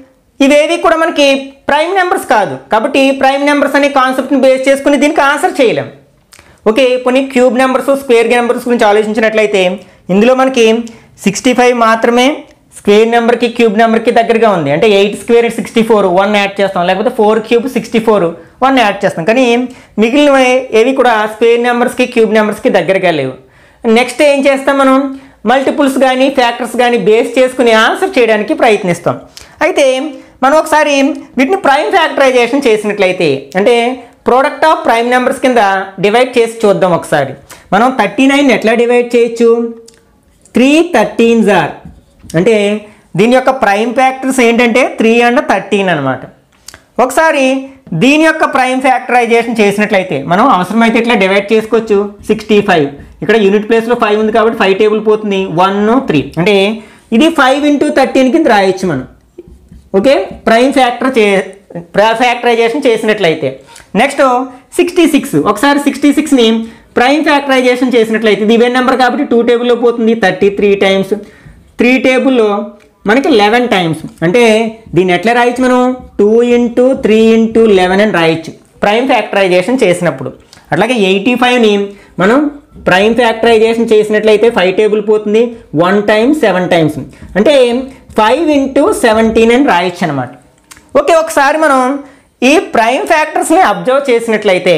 ఇవేవి కూడా మనకి ప్రైమ్ నెంబర్స్ కాదు కాబట్టి ప్రైమ్ నెంబర్స్ అనే కాన్సెప్ట్ని బేస్ చేసుకుని దీనికి ఆన్సర్ చేయలేం ఓకే కొన్ని క్యూబ్ నెంబర్స్ స్క్వేర్ నెంబర్స్ గురించి ఆలోచించినట్లయితే ఇందులో మనకి సిక్స్టీ ఫైవ్ మాత్రమే స్క్వేర్ నెంబర్కి క్యూబ్ నెంబర్కి దగ్గరగా ఉంది అంటే eight square sixty four one add చేస్తాం లేకపోతే four cube sixty four one add చేస్తాం కానీ మిగిలిన ఏవి కూడా స్క్వేర్ నెంబర్స్కి క్యూబ్ నెంబర్స్కి దగ్గరగా లేవు నెక్స్ట్ ఏం చేస్తాం మనం మల్టిపుల్స్ కానీ ఫ్యాక్టర్స్ కానీ బేస్ చేసుకుని ఆన్సర్ చేయడానికి ప్రయత్నిస్తాం అయితే మనం ఒకసారి వీటిని ప్రైమ్ ఫ్యాక్టరైజేషన్ చేసినట్లయితే అంటే ప్రోడక్ట్ ఆఫ్ ప్రైమ్ నెంబర్స్ కింద డివైడ్ చేసి చూద్దాం ఒకసారి మనం థర్టీ నైన్ ఎట్లా డివైడ్ చేయొచ్చు త్రీ థర్టీన్స్ ఆర్ అంటే దీని యొక్క ప్రైమ్ ఫ్యాక్టర్స్ ఏంటంటే త్రీ అండ్ థర్టీన్ అనమాట ఒకసారి దీని యొక్క ప్రైమ్ ఫ్యాక్టరైజేషన్ చేసినట్లయితే మనం అవసరమైతే ఇట్లా డివైడ్ చేసుకోవచ్చు సిక్స్టీ ఫైవ్ ఇక్కడ యూనిట్ ప్లేస్లో ఫైవ్ ఉంది కాబట్టి ఫైవ్ టేబుల్ పోతుంది వన్ త్రీ అంటే ఇది ఫైవ్ ఇంటూ థర్టీన్ కింద రాయొచ్చు మనం ఓకే ప్రైమ్ ఫ్యాక్టర్ చే ఫ్యాక్టరైజేషన్ చేసినట్లయితే నెక్స్ట్ సిక్స్టీ సిక్స్ ఒకసారి సిక్స్టీ సిక్స్ని ప్రైమ్ ఫ్యాక్టరైజేషన్ చేసినట్లయితే ఇది ఈవెన్ నెంబర్ కాబట్టి టూ టేబుల్లో పోతుంది థర్టీ త్రీ టైమ్స్ త్రీ టేబుల్లో మనకి లెవెన్ టైమ్స్ అంటే దీన్ని ఎట్లా రాయొచ్చు మనం two into three into eleven అని రాయొచ్చు ప్రైమ్ ఫ్యాక్టరైజేషన్ చేసినప్పుడు అట్లాగే ఎయిటీ ఫైవ్ని మనం ప్రైమ్ ఫ్యాక్టరైజేషన్ చేసినట్లయితే ఫైవ్ టేబుల్ పోతుంది వన్ టైమ్ సెవెన్ టైమ్స్ అంటే ఫైవ్ ఇంటూ సెవెంటీన్ అని రాయొచ్చు అనమాట ఓకే ఒకసారి మనం ఈ ప్రైమ్ ఫ్యాక్టర్స్ని అబ్జర్వ్ చేసినట్లయితే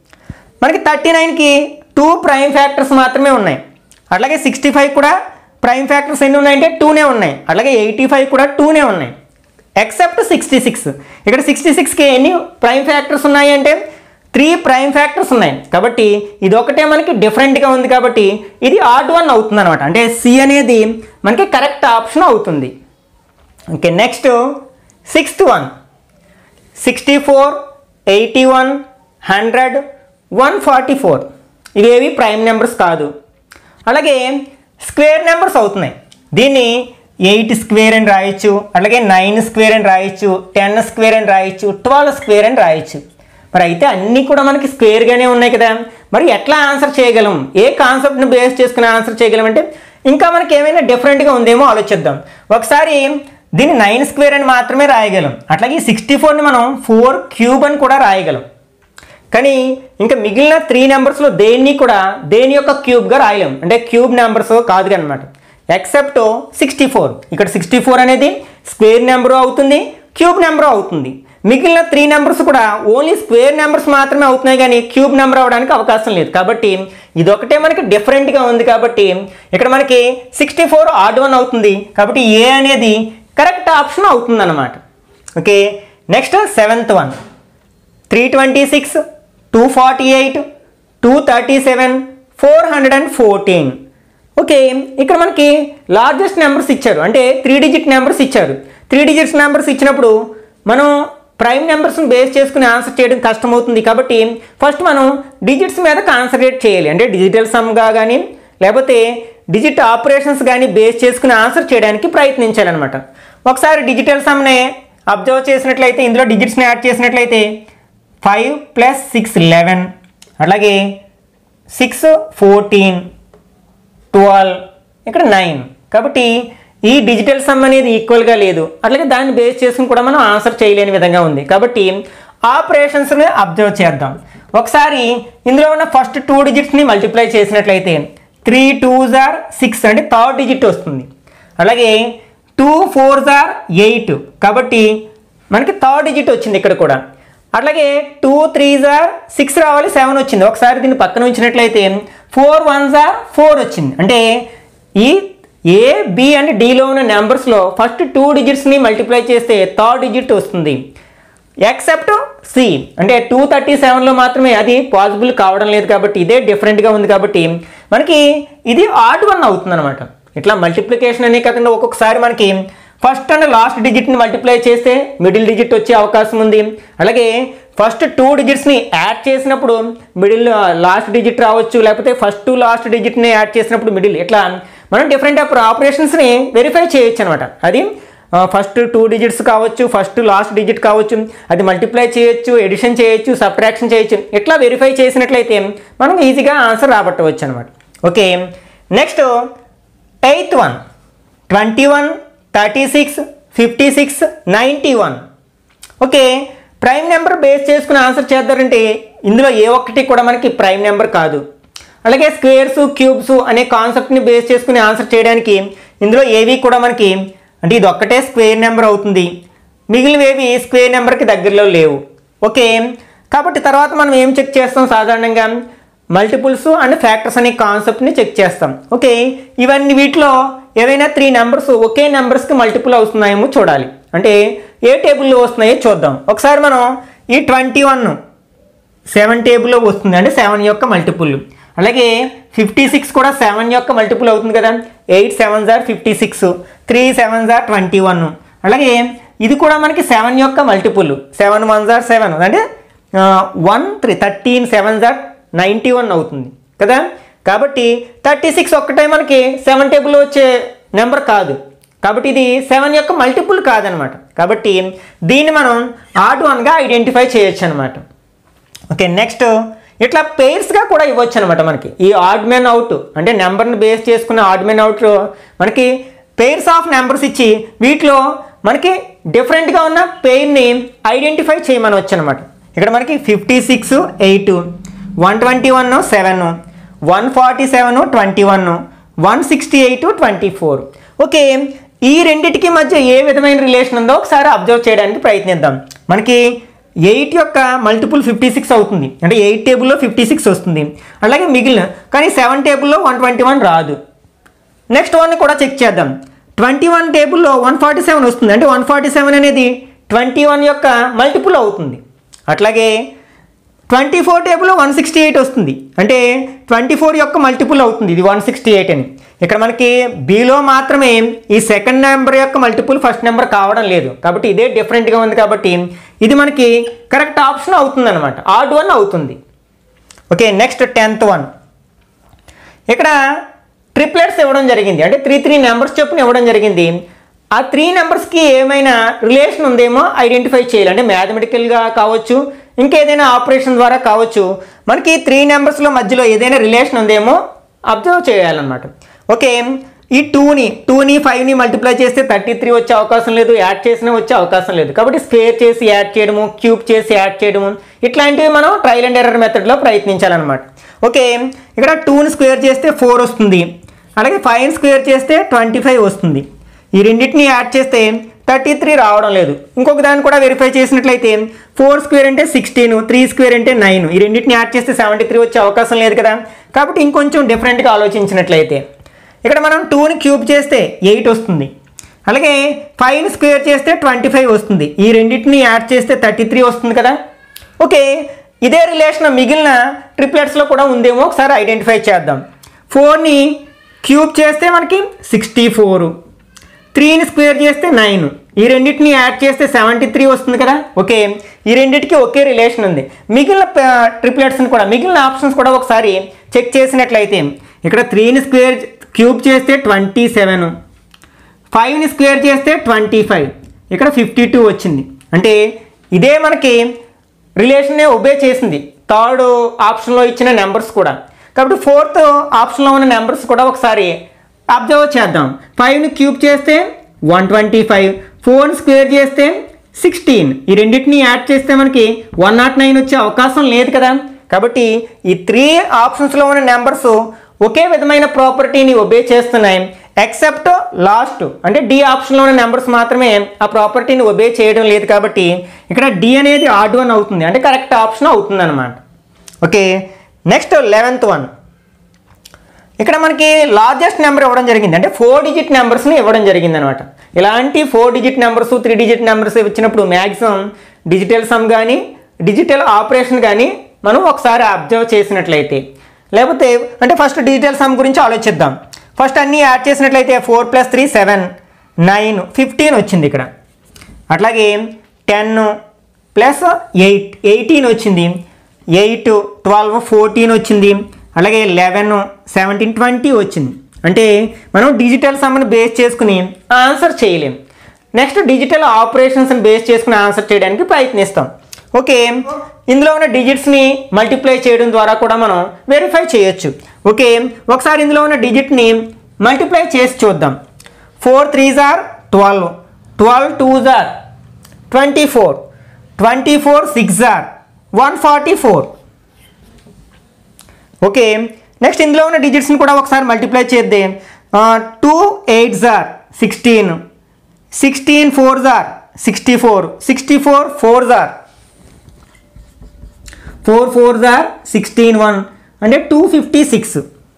మనకి థర్టీ నైన్కి టూ ప్రైమ్ ఫ్యాక్టర్స్ మాత్రమే ఉన్నాయి అట్లాగే సిక్స్టీ ఫైవ్ కూడా ప్రైమ్ ఫ్యాక్టర్స్ ఎన్ని ఉన్నాయంటే టూనే ఉన్నాయి అట్లాగే ఎయిటీ ఫైవ్ కూడా టూనే ఉన్నాయి ఎక్సెప్ట్ సిక్స్టీ సిక్స్ ఇక్కడ సిక్స్టీ సిక్స్కి ఎన్ని ప్రైమ్ ఫ్యాక్టర్స్ ఉన్నాయి అంటే త్రీ ప్రైమ్ ఫ్యాక్టర్స్ ఉన్నాయి కాబట్టి ఇది ఒకటే మనకి డిఫరెంట్గా ఉంది కాబట్టి ఇది ఆడ్ వన్ అవుతుంది అనమాట అంటే సి అనేది మనకి కరెక్ట్ ఆప్షన్ అవుతుంది okay next sixth one sixty four eighty one hundred one forty four ఇవేవి ప్రైమ్ నెంబర్స్ కాదు అలాగే స్క్వేర్ నెంబర్స్ అవుతున్నాయి దీన్ని ఎయిట్ స్క్వేర్ అని రాయొచ్చు అలాగే నైన్ స్క్వేర్ అని రాయొచ్చు టెన్ స్క్వేర్ అని రాయొచ్చు ట్వెల్వ్ స్క్వేర్ అని రాయొచ్చు మరి అయితే అన్నీ కూడా మనకి స్క్వేర్గానే ఉన్నాయి కదా మరి ఎట్లా ఆన్సర్ చేయగలం ఏ కాన్సెప్ట్ని బేస్ చేసుకుని ఆన్సర్ చేయగలం అంటే ఇంకా మనకి ఏమైనా డిఫరెంట్గా ఉందేమో ఆలోచిద్దాం ఒకసారి దీన్ని నైన్ స్క్వేర్ అని మాత్రమే రాయగలం అట్లాగే సిక్స్టీ ఫోర్ని మనం ఫోర్ క్యూబ్ అని కూడా రాయగలం కానీ ఇంకా మిగిలిన త్రీ నెంబర్స్లో దేన్ని కూడా దేని యొక్క క్యూబ్గా రాయలేం అంటే క్యూబ్ నెంబర్స్ కాదు అనమాట ఎక్సెప్ట్ సిక్స్టీ ఫోర్ ఇక్కడ సిక్స్టీ ఫోర్ అనేది స్క్వేర్ నెంబరు అవుతుంది క్యూబ్ నెంబరు అవుతుంది మిగిలిన త్రీ నెంబర్స్ కూడా ఓన్లీ స్క్వేర్ నెంబర్స్ మాత్రమే అవుతున్నాయి కానీ క్యూబ్ నెంబర్ అవడానికి అవకాశం లేదు కాబట్టి ఇది ఒకటే మనకి డిఫరెంట్గా ఉంది కాబట్టి ఇక్కడ మనకి సిక్స్టీ ఫోర్ ఆడ్ వన్ అవుతుంది కాబట్టి ఏ అనేది కరెక్ట్ ఆప్షన్ అవుతుంది అనమాట okay next seventh one three twenty six two forty eight two thirty seven four hundred and fourteen okay ఇక్కడ మనకి లార్జెస్ట్ నెంబర్స్ ఇచ్చారు అంటే త్రీ డిజిట్ నెంబర్స్ ఇచ్చారు త్రీ డిజిట్స్ నెంబర్స్ ఇచ్చినప్పుడు మనం ప్రైమ్ నెంబర్స్ని బేస్ చేసుకుని ఆన్సర్ చేయడం కష్టమవుతుంది కాబట్టి ఫస్ట్ మనం డిజిట్స్ మీద కాన్సన్ట్రేట్ చేయాలి అంటే డిజిటల్ సమ్గా కానీ లేకపోతే డిజిట్ ఆపరేషన్స్ కానీ బేస్ చేసుకుని ఆన్సర్ చేయడానికి ప్రయత్నించాలన్నమాట ఒకసారి డిజిటల్ సమ్నే అబ్జర్వ్ చేసినట్లయితే ఇందులో డిజిట్స్ని యాడ్ చేసినట్లయితే ఫైవ్ ప్లస్ సిక్స్ లెవెన్ అలాగే సిక్స్ ఫోర్టీన్ ట్వెల్వ్ ఇక్కడ నైన్ కాబట్టి ఈ డిజిటల్ సమ్ అనేది ఈక్వల్గా లేదు అట్లాగే దాన్ని బేస్ చేసుకుని కూడా మనం ఆన్సర్ చేయలేని విధంగా ఉంది కాబట్టి ఆపరేషన్స్ని అబ్జర్వ్ చేద్దాం ఒకసారి ఇందులో ఉన్న ఫస్ట్ టూ డిజిట్స్ని మల్టిప్లై చేసినట్లయితే త్రీ టూ జార్ సిక్స్ అంటే థర్డ్ డిజిట్ వస్తుంది అలాగే టూ ఫోర్ జార్ ఎయిట్ కాబట్టి మనకి థర్డ్ డిజిట్ వచ్చింది ఇక్కడ కూడా అట్లాగే టూ త్రీ జార్ సిక్స్ రావాలి సెవెన్ వచ్చింది ఒకసారి దీన్ని పక్కన ఉంచినట్లయితే ఫోర్ వన్ జార్ ఫోర్ వచ్చింది అంటే ఈ ఏ బి అండ్ డిలో ఉన్న నెంబర్స్లో ఫస్ట్ టూ డిజిట్స్ని మల్టిప్లై చేస్తే థర్డ్ డిజిట్ వస్తుంది ఎక్సెప్ట్ సి అంటే టూ థర్టీ సెవెన్లో మాత్రమే అది పాసిబుల్ కావడం లేదు కాబట్టి ఇదే డిఫరెంట్గా ఉంది కాబట్టి మనకి ఇది ఆడ్ వన్ అవుతుంది అనమాట ఇట్లా మల్టిప్లికేషన్ అనే కాకుండా ఒక్కొక్కసారి మనకి ఫస్ట్ అండ్ లాస్ట్ డిజిట్ని మల్టిప్లై చేస్తే మిడిల్ డిజిట్ వచ్చే అవకాశం ఉంది అలాగే ఫస్ట్ టూ డిజిట్స్ని యాడ్ చేసినప్పుడు మిడిల్ లాస్ట్ డిజిట్ రావచ్చు లేకపోతే ఫస్ట్ టు లాస్ట్ డిజిట్ని యాడ్ చేసినప్పుడు మిడిల్ ఇట్లా మనం డిఫరెంట్ ఆఫ్ ఆపరేషన్స్ని వెరిఫై చేయొచ్చు అనమాట అది ఫస్ట్ టూ డిజిట్స్ కావచ్చు ఫస్ట్ లాస్ట్ డిజిట్ కావచ్చు అది మల్టిప్లై చేయొచ్చు ఎడిషన్ చేయొచ్చు సబ్ట్రాక్షన్ చేయొచ్చు ఇట్లా వెరిఫై చేసినట్లయితే మనం ఈజీగా ఆన్సర్ రాబట్టవచ్చు అనమాట okay next eighth one twenty one thirty six fifty six ninety one okay prime number base చేసుకుని ఆన్సర్ చేద్దారంటే ఇందులో ఏ ఒక్కటి కూడా మనకి ప్రైమ్ నెంబర్ కాదు అలాగే స్క్వేర్స్ క్యూబ్స్ అనే కాన్సెప్ట్ని బేస్ చేసుకుని ఆన్సర్ చేయడానికి ఇందులో ఏవి కూడా మనకి అంటే ఇది ఒక్కటే స్క్వేర్ నెంబర్ అవుతుంది మిగిలినవేవి స్క్వేర్ నెంబర్కి దగ్గరలో లేవు ఓకే కాబట్టి తర్వాత మనం ఏం చెక్ చేస్తాం సాధారణంగా మల్టిపుల్స్ అండ్ ఫ్యాక్టర్స్ అనే కాన్సెప్ట్ని చెక్ చేస్తాం ఓకే ఇవన్నీ వీటిలో ఏవైనా త్రీ నెంబర్స్ ఒకే నెంబర్స్కి మల్టిపుల్ అవుతున్నాయేమో చూడాలి అంటే ఏ టేబుల్లో వస్తున్నాయో చూద్దాం ఒకసారి మనం ఈ ట్వంటీ వన్ సెవెన్ టేబుల్లో వస్తుంది అంటే సెవెన్ యొక్క మల్టిపుల్ అలాగే ఫిఫ్టీ సిక్స్ కూడా సెవెన్ యొక్క మల్టిపుల్ అవుతుంది కదా eight seven are fifty six three seven are twenty one అలాగే ఇది కూడా మనకి సెవెన్ యొక్క multiple seven one are seven అంటే one three thirteen seven are ninety one అవుతుంది కదా కాబట్టి థర్టీ సిక్స్ ఒక్కటే మనకి సెవెన్ టేబుల్లో వచ్చే నెంబర్ కాదు కాబట్టి ఇది సెవెన్ యొక్క మల్టిపుల్ కాదనమాట కాబట్టి దీన్ని మనం ఆడ్ వన్గా ఐడెంటిఫై చేయొచ్చు అనమాట ఓకే నెక్స్ట్ ఇట్లా పేర్స్గా కూడా ఇవ్వచ్చు అనమాట మనకి ఈ ఆడ్ మెన్ అవుట్ అంటే నెంబర్ని బేస్ చేసుకున్న ఆడ్ మెన్ అవుట్ మనకి పేర్స్ ఆఫ్ నెంబర్స్ ఇచ్చి వీటిలో మనకి డిఫరెంట్గా ఉన్న పెయిర్ని ఐడెంటిఫై చేయమని అనమాట ఇక్కడ మనకి fifty six eight one twenty one seven one forty seven twenty one one sixty eight twenty four okay ఈ రెండిటికి మధ్య ఏ విధమైన రిలేషన్ ఉందో ఒకసారి అబ్జర్వ్ చేయడానికి ప్రయత్నిద్దాం మనకి ఎయిట్ యొక్క మల్టిపుల్ ఫిఫ్టీ సిక్స్ అవుతుంది అంటే ఎయిట్ టేబుల్లో ఫిఫ్టీ సిక్స్ వస్తుంది అలాగే మిగిలిన కానీ సెవెన్ టేబుల్లో వన్ ట్వంటీ వన్ రాదు నెక్స్ట్ వన్ కూడా చెక్ చేద్దాం ట్వంటీ వన్ టేబుల్లో వన్ ఫార్టీ సెవెన్ వస్తుంది అంటే వన్ ఫార్టీ సెవెన్ అనేది ట్వంటీ వన్ యొక్క మల్టిపుల్ అవుతుంది అట్లాగే ట్వంటీ ఫోర్ టేబుల్లో వన్ సిక్స్టీ ఎయిట్ వస్తుంది అంటే ట్వంటీ ఫోర్ యొక్క మల్టిపుల్ అవుతుంది ఇది వన్ సిక్స్టీ ఎయిట్ అని ఇక్కడ మనకి బీలో మాత్రమే ఈ సెకండ్ నెంబర్ యొక్క మల్టిపుల్ ఫస్ట్ నెంబర్ కావడం లేదు కాబట్టి ఇదే డిఫరెంట్గా ఉంది కాబట్టి ఇది మనకి కరెక్ట్ ఆప్షన్ అవుతుంది అనమాట ఆడ్ వన్ అవుతుంది ఓకే నెక్స్ట్ టెన్త్ వన్ ఇక్కడ ట్రిప్లెట్స్ ఇవ్వడం జరిగింది అంటే త్రీ త్రీ నెంబర్స్ చొప్పున ఇవ్వడం జరిగింది ఆ త్రీ నెంబర్స్కి ఏమైనా రిలేషన్ ఉందేమో ఐడెంటిఫై చేయాలి అంటే మ్యాథమెటికల్గా కావచ్చు ఇంకేదైనా ఆపరేషన్ ద్వారా కావచ్చు మనకి త్రీ నెంబర్స్లో మధ్యలో ఏదైనా రిలేషన్ ఉందేమో అబ్జర్వ్ చేయాలన్నమాట ఓకే ఈ టూని టూని ఫైవ్ని మల్టిప్లై చేస్తే థర్టీ త్రీ వచ్చే అవకాశం లేదు యాడ్ చేసినా వచ్చే అవకాశం లేదు కాబట్టి స్క్వేర్ చేసి యాడ్ చేయడము క్యూబ్ చేసి యాడ్ చేయడము ఇట్లాంటివి మనం ట్రయల్ అండ్ ఎర్రర్ మెథడ్లో ప్రయత్నించాలన్నమాట ఓకే ఇక్కడ టూని స్క్వేర్ చేస్తే ఫోర్ వస్తుంది అలాగే ఫైవ్ స్క్వేర్ చేస్తే ట్వంటీ ఫైవ్ వస్తుంది ఈ రెండింటిని యాడ్ చేస్తే థర్టీ త్రీ రావడం లేదు ఇంకొక దాన్ని కూడా వెరిఫై చేసినట్లయితే ఫోర్ స్క్వేర్ అంటే సిక్స్టీన్ త్రీ స్క్వేర్ అంటే నైన్ ఈ రెండింటిని యాడ్ చేస్తే సెవెంటీ త్రీ వచ్చే అవకాశం లేదు కదా కాబట్టి ఇంకొంచెం డిఫరెంట్గా ఆలోచించినట్లయితే ఇక్కడ మనం టూని క్యూబ్ చేస్తే ఎయిట్ వస్తుంది అలాగే ఫైవ్ని స్క్వేర్ చేస్తే ట్వంటీ ఫైవ్ వస్తుంది ఈ రెండింటిని యాడ్ చేస్తే థర్టీ త్రీ వస్తుంది కదా ఓకే ఇదే రిలేషన్ మిగిలిన ట్రిప్లెట్స్లో కూడా ఉందేమో ఒకసారి ఐడెంటిఫై చేద్దాం ఫోర్ని క్యూబ్ చేస్తే మనకి సిక్స్టీ ఫోర్ త్రీని స్క్వేర్ చేస్తే నైన్ ఈ రెండింటిని యాడ్ చేస్తే సెవెంటీ త్రీ వస్తుంది కదా ఓకే ఈ రెండింటికి ఒకే రిలేషన్ ఉంది మిగిలిన ట్రిప్లెట్స్ని కూడా మిగిలిన ఆప్షన్స్ కూడా ఒకసారి చెక్ చేసినట్లయితే ఇక్కడ త్రీని స్క్వేర్ క్యూబ్ చేస్తే ట్వంటీ సెవెన్ ఫైవ్ని స్క్వేర్ చేస్తే ట్వంటీ ఫైవ్ ఇక్కడ ఫిఫ్టీ టూ వచ్చింది అంటే ఇదే మనకి రిలేషన్నే ఒబే చేసింది థర్డ్ ఆప్షన్లో ఇచ్చిన నెంబర్స్ కూడా కాబట్టి ఫోర్త్ ఆప్షన్లో ఉన్న నెంబర్స్ కూడా ఒకసారి అబ్జర్వ్ చేద్దాం ఫైవ్ని క్యూబ్ చేస్తే వన్ ట్వంటీ ఫైవ్ ఫోర్ని స్క్వేర్ చేస్తే సిక్స్టీన్ ఈ రెండింటిని యాడ్ చేస్తే మనకి వన్ నాట్ నైన్ వచ్చే అవకాశం లేదు కదా కాబట్టి ఈ త్రీ ఆప్షన్స్లో ఉన్న నెంబర్స్ ఒకే విధమైన ప్రాపర్టీని ఒబే చేస్తున్నాయి ఎక్సెప్ట్ లాస్ట్ అంటే డి ఆప్షన్లో ఉన్న నెంబర్స్ మాత్రమే ఆ ప్రాపర్టీని ఒబే చేయడం లేదు కాబట్టి ఇక్కడ డి అనేది ఆడ్ వన్ అవుతుంది అంటే కరెక్ట్ ఆప్షన్ అవుతుంది అనమాట ఓకే నెక్స్ట్ లెవెన్త్ వన్ ఇక్కడ మనకి లార్జెస్ట్ నెంబర్ ఇవ్వడం జరిగింది అంటే ఫోర్ డిజిట్ నెంబర్స్ని ఇవ్వడం జరిగింది అనమాట ఇలాంటి four digit numbers three digit numbers ఇచ్చినప్పుడు మ్యాక్సిమం డిజిటల్ సమ్ కానీ డిజిటల్ ఆపరేషన్ కానీ మనం ఒకసారి అబ్జర్వ్ చేసినట్లయితే లేకపోతే అంటే ఫస్ట్ డిజిటల్ సమ్ గురించి ఆలోచిద్దాం ఫస్ట్ అన్నీ యాడ్ చేసినట్లయితే four plus three seven nine fifteen వచ్చింది ఇక్కడ అట్లాగే టెన్ ప్లస్ ఎయిట్ ఎయిటీన్ వచ్చింది ఎయిట్ ట్వెల్వ్ ఫోర్టీన్ వచ్చింది అలాగే లెవెన్ సెవెంటీన్ ట్వంటీ వచ్చింది అంటే మనం డిజిటల్ సమ్ని బేస్ చేసుకుని ఆన్సర్ చేయలేం నెక్స్ట్ డిజిటల్ ఆపరేషన్స్ని బేస్ చేసుకుని ఆన్సర్ చేయడానికి ప్రయత్నిస్తాం ఓకే ఇందులో ఉన్న డిజిట్స్ని మల్టిప్లై చేయడం ద్వారా కూడా మనం వెరిఫై చేయొచ్చు ఓకే ఒకసారి ఇందులో ఉన్న డిజిట్ని మల్టిప్లై చేసి చూద్దాం four three are twelve twelve two are twenty four twenty four six are one forty four okay next ఇందులో ఉన్న డిజిట్స్ని కూడా ఒకసారి మల్టిప్లై చేద్దాం two eight are sixteen sixteen four are sixty four sixty four four are four four jar sixteen one అంటే two fifty six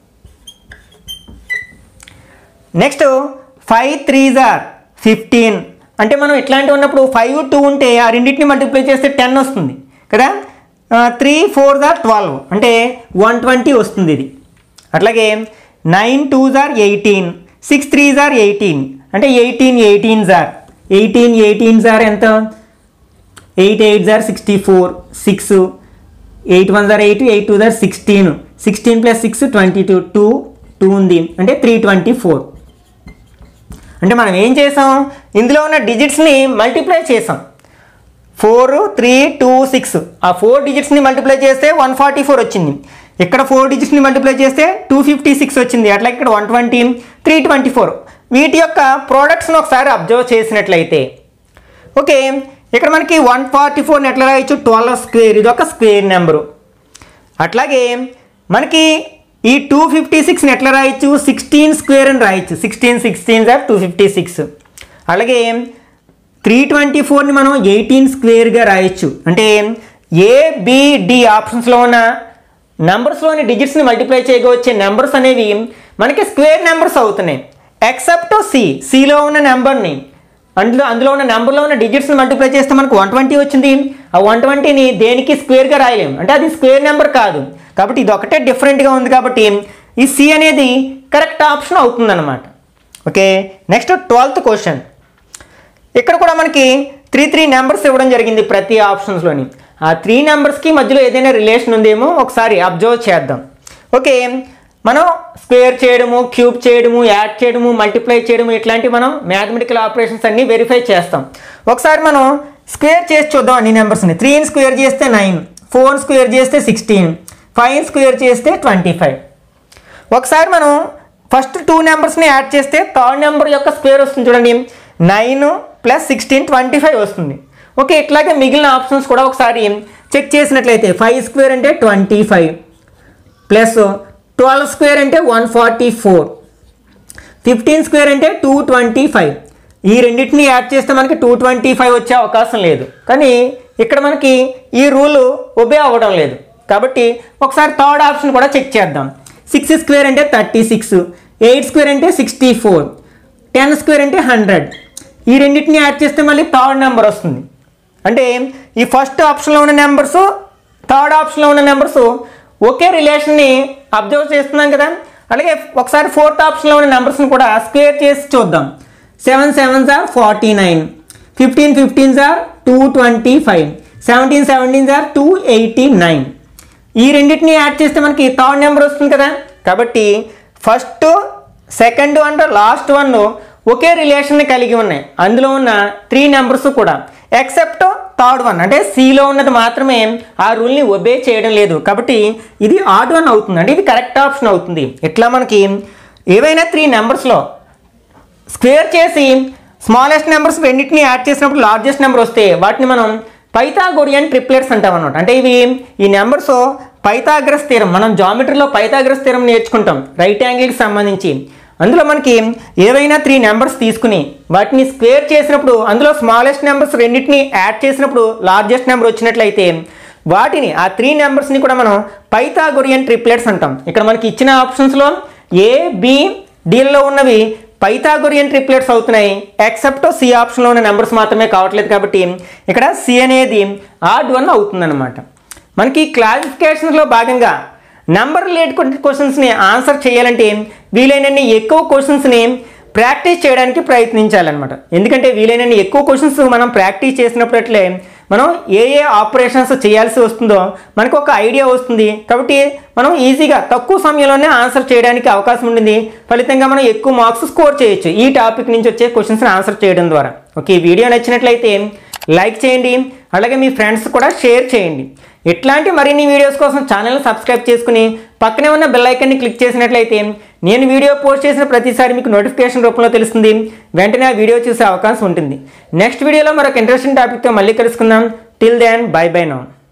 next five three are fifteen అంటే మనం ఇట్లాంటివి ఉన్నప్పుడు ఫైవ్ టూ ఉంటే ఆ రెండింటిని మల్టిప్లై చేస్తే టెన్ వస్తుంది కదా త్రీ ఫోర్ జార్ ట్వెల్వ్ అంటే వన్ ట్వంటీ వస్తుంది ఇది అట్లాగే nine two are eighteen six three are eighteen అంటే eighteen eighteen are eighteen eighteen are ఎంత eight eight jar sixty four six eight one are eight eight two are sixteen sixteen plus six twenty two two two ఉంది అంటే three twenty four అంటే మనం ఏం చేసాం ఇందులో ఉన్న డిజిట్స్ని మల్టిప్లై చేసాం ఫోర్ త్రీ టూ సిక్స్ ఆ ఫోర్ డిజిట్స్ని మల్టిప్లై చేస్తే వన్ ఫార్టీ ఫోర్ వచ్చింది ఇక్కడ ఫోర్ డిజిట్స్ని మల్టిప్లై చేస్తే టూ ఫిఫ్టీ సిక్స్ వచ్చింది అట్లా ఇక్కడ one twenty three twenty four వీటి యొక్క ప్రోడక్ట్స్ని ఒకసారి అబ్జర్వ్ చేసినట్లయితే ఓకే ఇక్కడ మనకి వన్ ఫార్టీ ఫోర్ని ఎట్లా రాయొచ్చు ట్వెల్వ్ స్క్వేర్ ఇది ఒక స్క్వేర్ నెంబరు అట్లాగే మనకి ఈ టూ ఫిఫ్టీ సిక్స్ని ఎట్లా రాయొచ్చు సిక్స్టీన్ స్క్వేర్ అని రాయొచ్చు sixteen sixteen are two fifty six అలాగే త్రీ ట్వంటీ ఫోర్ని మనం ఎయిటీన్ స్క్వేర్గా రాయొచ్చు అంటే ఏ డి ఆప్షన్స్లో ఉన్న నెంబర్స్లోని డిజిట్స్ని మల్టిప్లై చేయగా వచ్చే నెంబర్స్ అనేవి మనకి స్క్వేర్ నెంబర్స్ అవుతున్నాయి ఎక్సెప్ట్ సి సిలో ఉన్న నెంబర్ని అందులో అందులో ఉన్న నెంబర్లో ఉన్న డిజిట్స్ని మల్టిప్లై చేస్తే మనకు వన్ ట్వంటీ వచ్చింది ఆ వన్ ట్వంటీని దేనికి స్క్వేర్గా రాయలేము అంటే అది స్క్వేర్ నెంబర్ కాదు కాబట్టి ఇది ఒకటే డిఫరెంట్గా ఉంది కాబట్టి ఈ సి అనేది కరెక్ట్ ఆప్షన్ అవుతుందన్నమాట ఓకే నెక్స్ట్ ట్వెల్త్ క్వశ్చన్ ఇక్కడ కూడా మనకి త్రీ త్రీ నెంబర్స్ ఇవ్వడం జరిగింది ప్రతి ఆప్షన్స్లోని ఆ త్రీ నెంబర్స్కి మధ్యలో ఏదైనా రిలేషన్ ఉందేమో ఒకసారి అబ్జర్వ్ చేద్దాం ఓకే మనం స్క్వేర్ చేయడము క్యూబ్ చేయడము యాడ్ చేయడము మల్టిప్లై చేయడము ఇట్లాంటివి మనం మ్యాథమెటికల్ ఆపరేషన్స్ అన్నీ వెరిఫై చేస్తాం ఒకసారి మనం స్క్వేర్ చేసి చూద్దాం అన్ని నెంబర్స్ని త్రీని స్క్వేర్ చేస్తే నైన్ ఫోర్ స్క్వేర్ చేస్తే సిక్స్టీన్ ఫైవ్ స్క్వేర్ చేస్తే ట్వంటీ ఫైవ్ ఒకసారి మనం ఫస్ట్ టూ నెంబర్స్ని యాడ్ చేస్తే థర్డ్ నెంబర్ యొక్క స్క్వేర్ వస్తుంది చూడండి nine plus sixteen twenty five వస్తుంది ఓకే ఇట్లాగే మిగిలిన ఆప్షన్స్ కూడా ఒకసారి చెక్ చేసినట్లయితే ఫైవ్ స్క్వేర్ అంటే twenty five plus twelve square అంటే one forty four fifteen square అంటే టూ ట్వంటీ ఫైవ్ ఈ రెండింటిని యాడ్ చేస్తే మనకి టూ ట్వంటీ ఫైవ్ వచ్చే అవకాశం లేదు కానీ ఇక్కడ మనకి ఈ రూల్ ఒబే అవ్వడం లేదు కాబట్టి ఒకసారి థర్డ్ ఆప్షన్ కూడా చెక్ చేద్దాం సిక్స్ స్క్వేర్ అంటే థర్టీ సిక్స్ ఎయిట్ స్క్వేర్ అంటే సిక్స్టీ ఫోర్ టెన్ స్క్వేర్ అంటే హండ్రెడ్ ఈ రెండింటిని యాడ్ చేస్తే మళ్ళీ థర్డ్ నెంబర్ వస్తుంది అంటే ఈ ఫస్ట్ ఆప్షన్లో ఉన్న నెంబర్స్ థర్డ్ ఆప్షన్లో ఉన్న నెంబర్స్ ఒకే రిలేషన్ని అబ్జర్వ్ చేస్తున్నాం కదా అలాగే ఒకసారి ఫోర్త్ ఆప్షన్లో ఉన్న నెంబర్స్ని కూడా స్క్వేర్ చేసి చూద్దాం seven sevens are forty nine fifteen fifteens are two twenty five seventeen seventeens are two eighty nine ఈ రెండింటిని యాడ్ చేస్తే మనకి థర్డ్ నెంబర్ వస్తుంది కదా కాబట్టి first second and last one ఒకే రిలేషన్ని కలిగి ఉన్నాయి అందులో ఉన్న త్రీ నెంబర్స్ కూడా ఎక్సెప్ట్ థర్డ్ వన్ అంటే సిలో ఉన్నది మాత్రమే ఆ రూల్ని ఒబే చేయడం లేదు కాబట్టి ఇది ఆడ్ వన్ అవుతుంది అంటే ఇది కరెక్ట్ ఆప్షన్ అవుతుంది ఇట్లా మనకి ఏవైనా త్రీ నెంబర్స్లో స్క్వేర్ చేసి స్మాలెస్ట్ నెంబర్స్ రెండింటిని యాడ్ చేసినప్పుడు లార్జెస్ట్ నెంబర్ వస్తే వాటిని మనం పైథాగోరియన్ ట్రిప్లెట్స్ అంటాం అనమాట అంటే ఇవి ఈ నెంబర్స్ పైథాగ్రస్ స్థిరం మనం జామెట్రీలో పైథాగ్రస్ స్థిరం నేర్చుకుంటాం రైట్ యాంగిల్కి సంబంధించి అందులో మనకి ఏవైనా త్రీ నెంబర్స్ తీసుకుని వాటిని స్క్వేర్ చేసినప్పుడు అందులో స్మాలెస్ట్ నెంబర్స్ రెండింటిని యాడ్ చేసినప్పుడు లార్జెస్ట్ నెంబర్ వచ్చినట్లయితే వాటిని ఆ త్రీ నెంబర్స్ని కూడా మనం పైథాగోరియన్ ట్రిప్లెట్స్ అంటాం ఇక్కడ మనకి ఇచ్చిన ఆప్షన్స్లో ఏ బి డీల్లో ఉన్నవి పైథాగోరియన్ ట్రిప్లెట్స్ అవుతున్నాయి ఎక్సెప్ట్ సి ఆప్షన్లో ఉన్న నెంబర్స్ మాత్రమే కావట్లేదు కాబట్టి ఇక్కడ సి అనేది ఆడ్ వన్ అవుతుందన్నమాట మనకి క్లాసిఫికేషన్లో భాగంగా నంబర్ రిలేటెడ్ క్వశ్చన్స్ని ఆన్సర్ చేయాలంటే వీలైనన్ని ఎక్కువ క్వశ్చన్స్ని ప్రాక్టీస్ చేయడానికి ప్రయత్నించాలన్నమాట ఎందుకంటే వీలైనన్ని ఎక్కువ క్వశ్చన్స్ మనం ప్రాక్టీస్ చేసినప్పుడట్లే మనం ఏ ఏ ఆపరేషన్స్ చేయాల్సి వస్తుందో మనకు ఒక ఐడియా వస్తుంది కాబట్టి మనం ఈజీగా తక్కువ సమయంలోనే ఆన్సర్ చేయడానికి అవకాశం ఉంటుంది ఫలితంగా మనం ఎక్కువ మార్క్స్ స్కోర్ చేయొచ్చు ఈ టాపిక్ నుంచి వచ్చే క్వశ్చన్స్ని ఆన్సర్ చేయడం ద్వారా ఓకే ఈ వీడియో నచ్చినట్లయితే లైక్ చేయండి అలాగే మీ ఫ్రెండ్స్ కూడా షేర్ చేయండి ఇట్లాంటి మరిన్ని వీడియోస్ కోసం ఛానల్ సబ్స్క్రైబ్ చేసుకుని పక్కనే ఉన్న బెల్ ఐకన్ని క్లిక్ చేసినట్లయితే నేను వీడియో పోస్ట్ చేసిన ప్రతిసారి మీకు నోటిఫికేషన్ రూపంలో తెలుస్తుంది వెంటనే ఆ వీడియో చూసే అవకాశం ఉంటుంది నెక్స్ట్ వీడియోలో మరొక ఇంట్రెస్టింగ్ టాపిక్తో మళ్ళీ కలుసుకుందాం till then bye bye now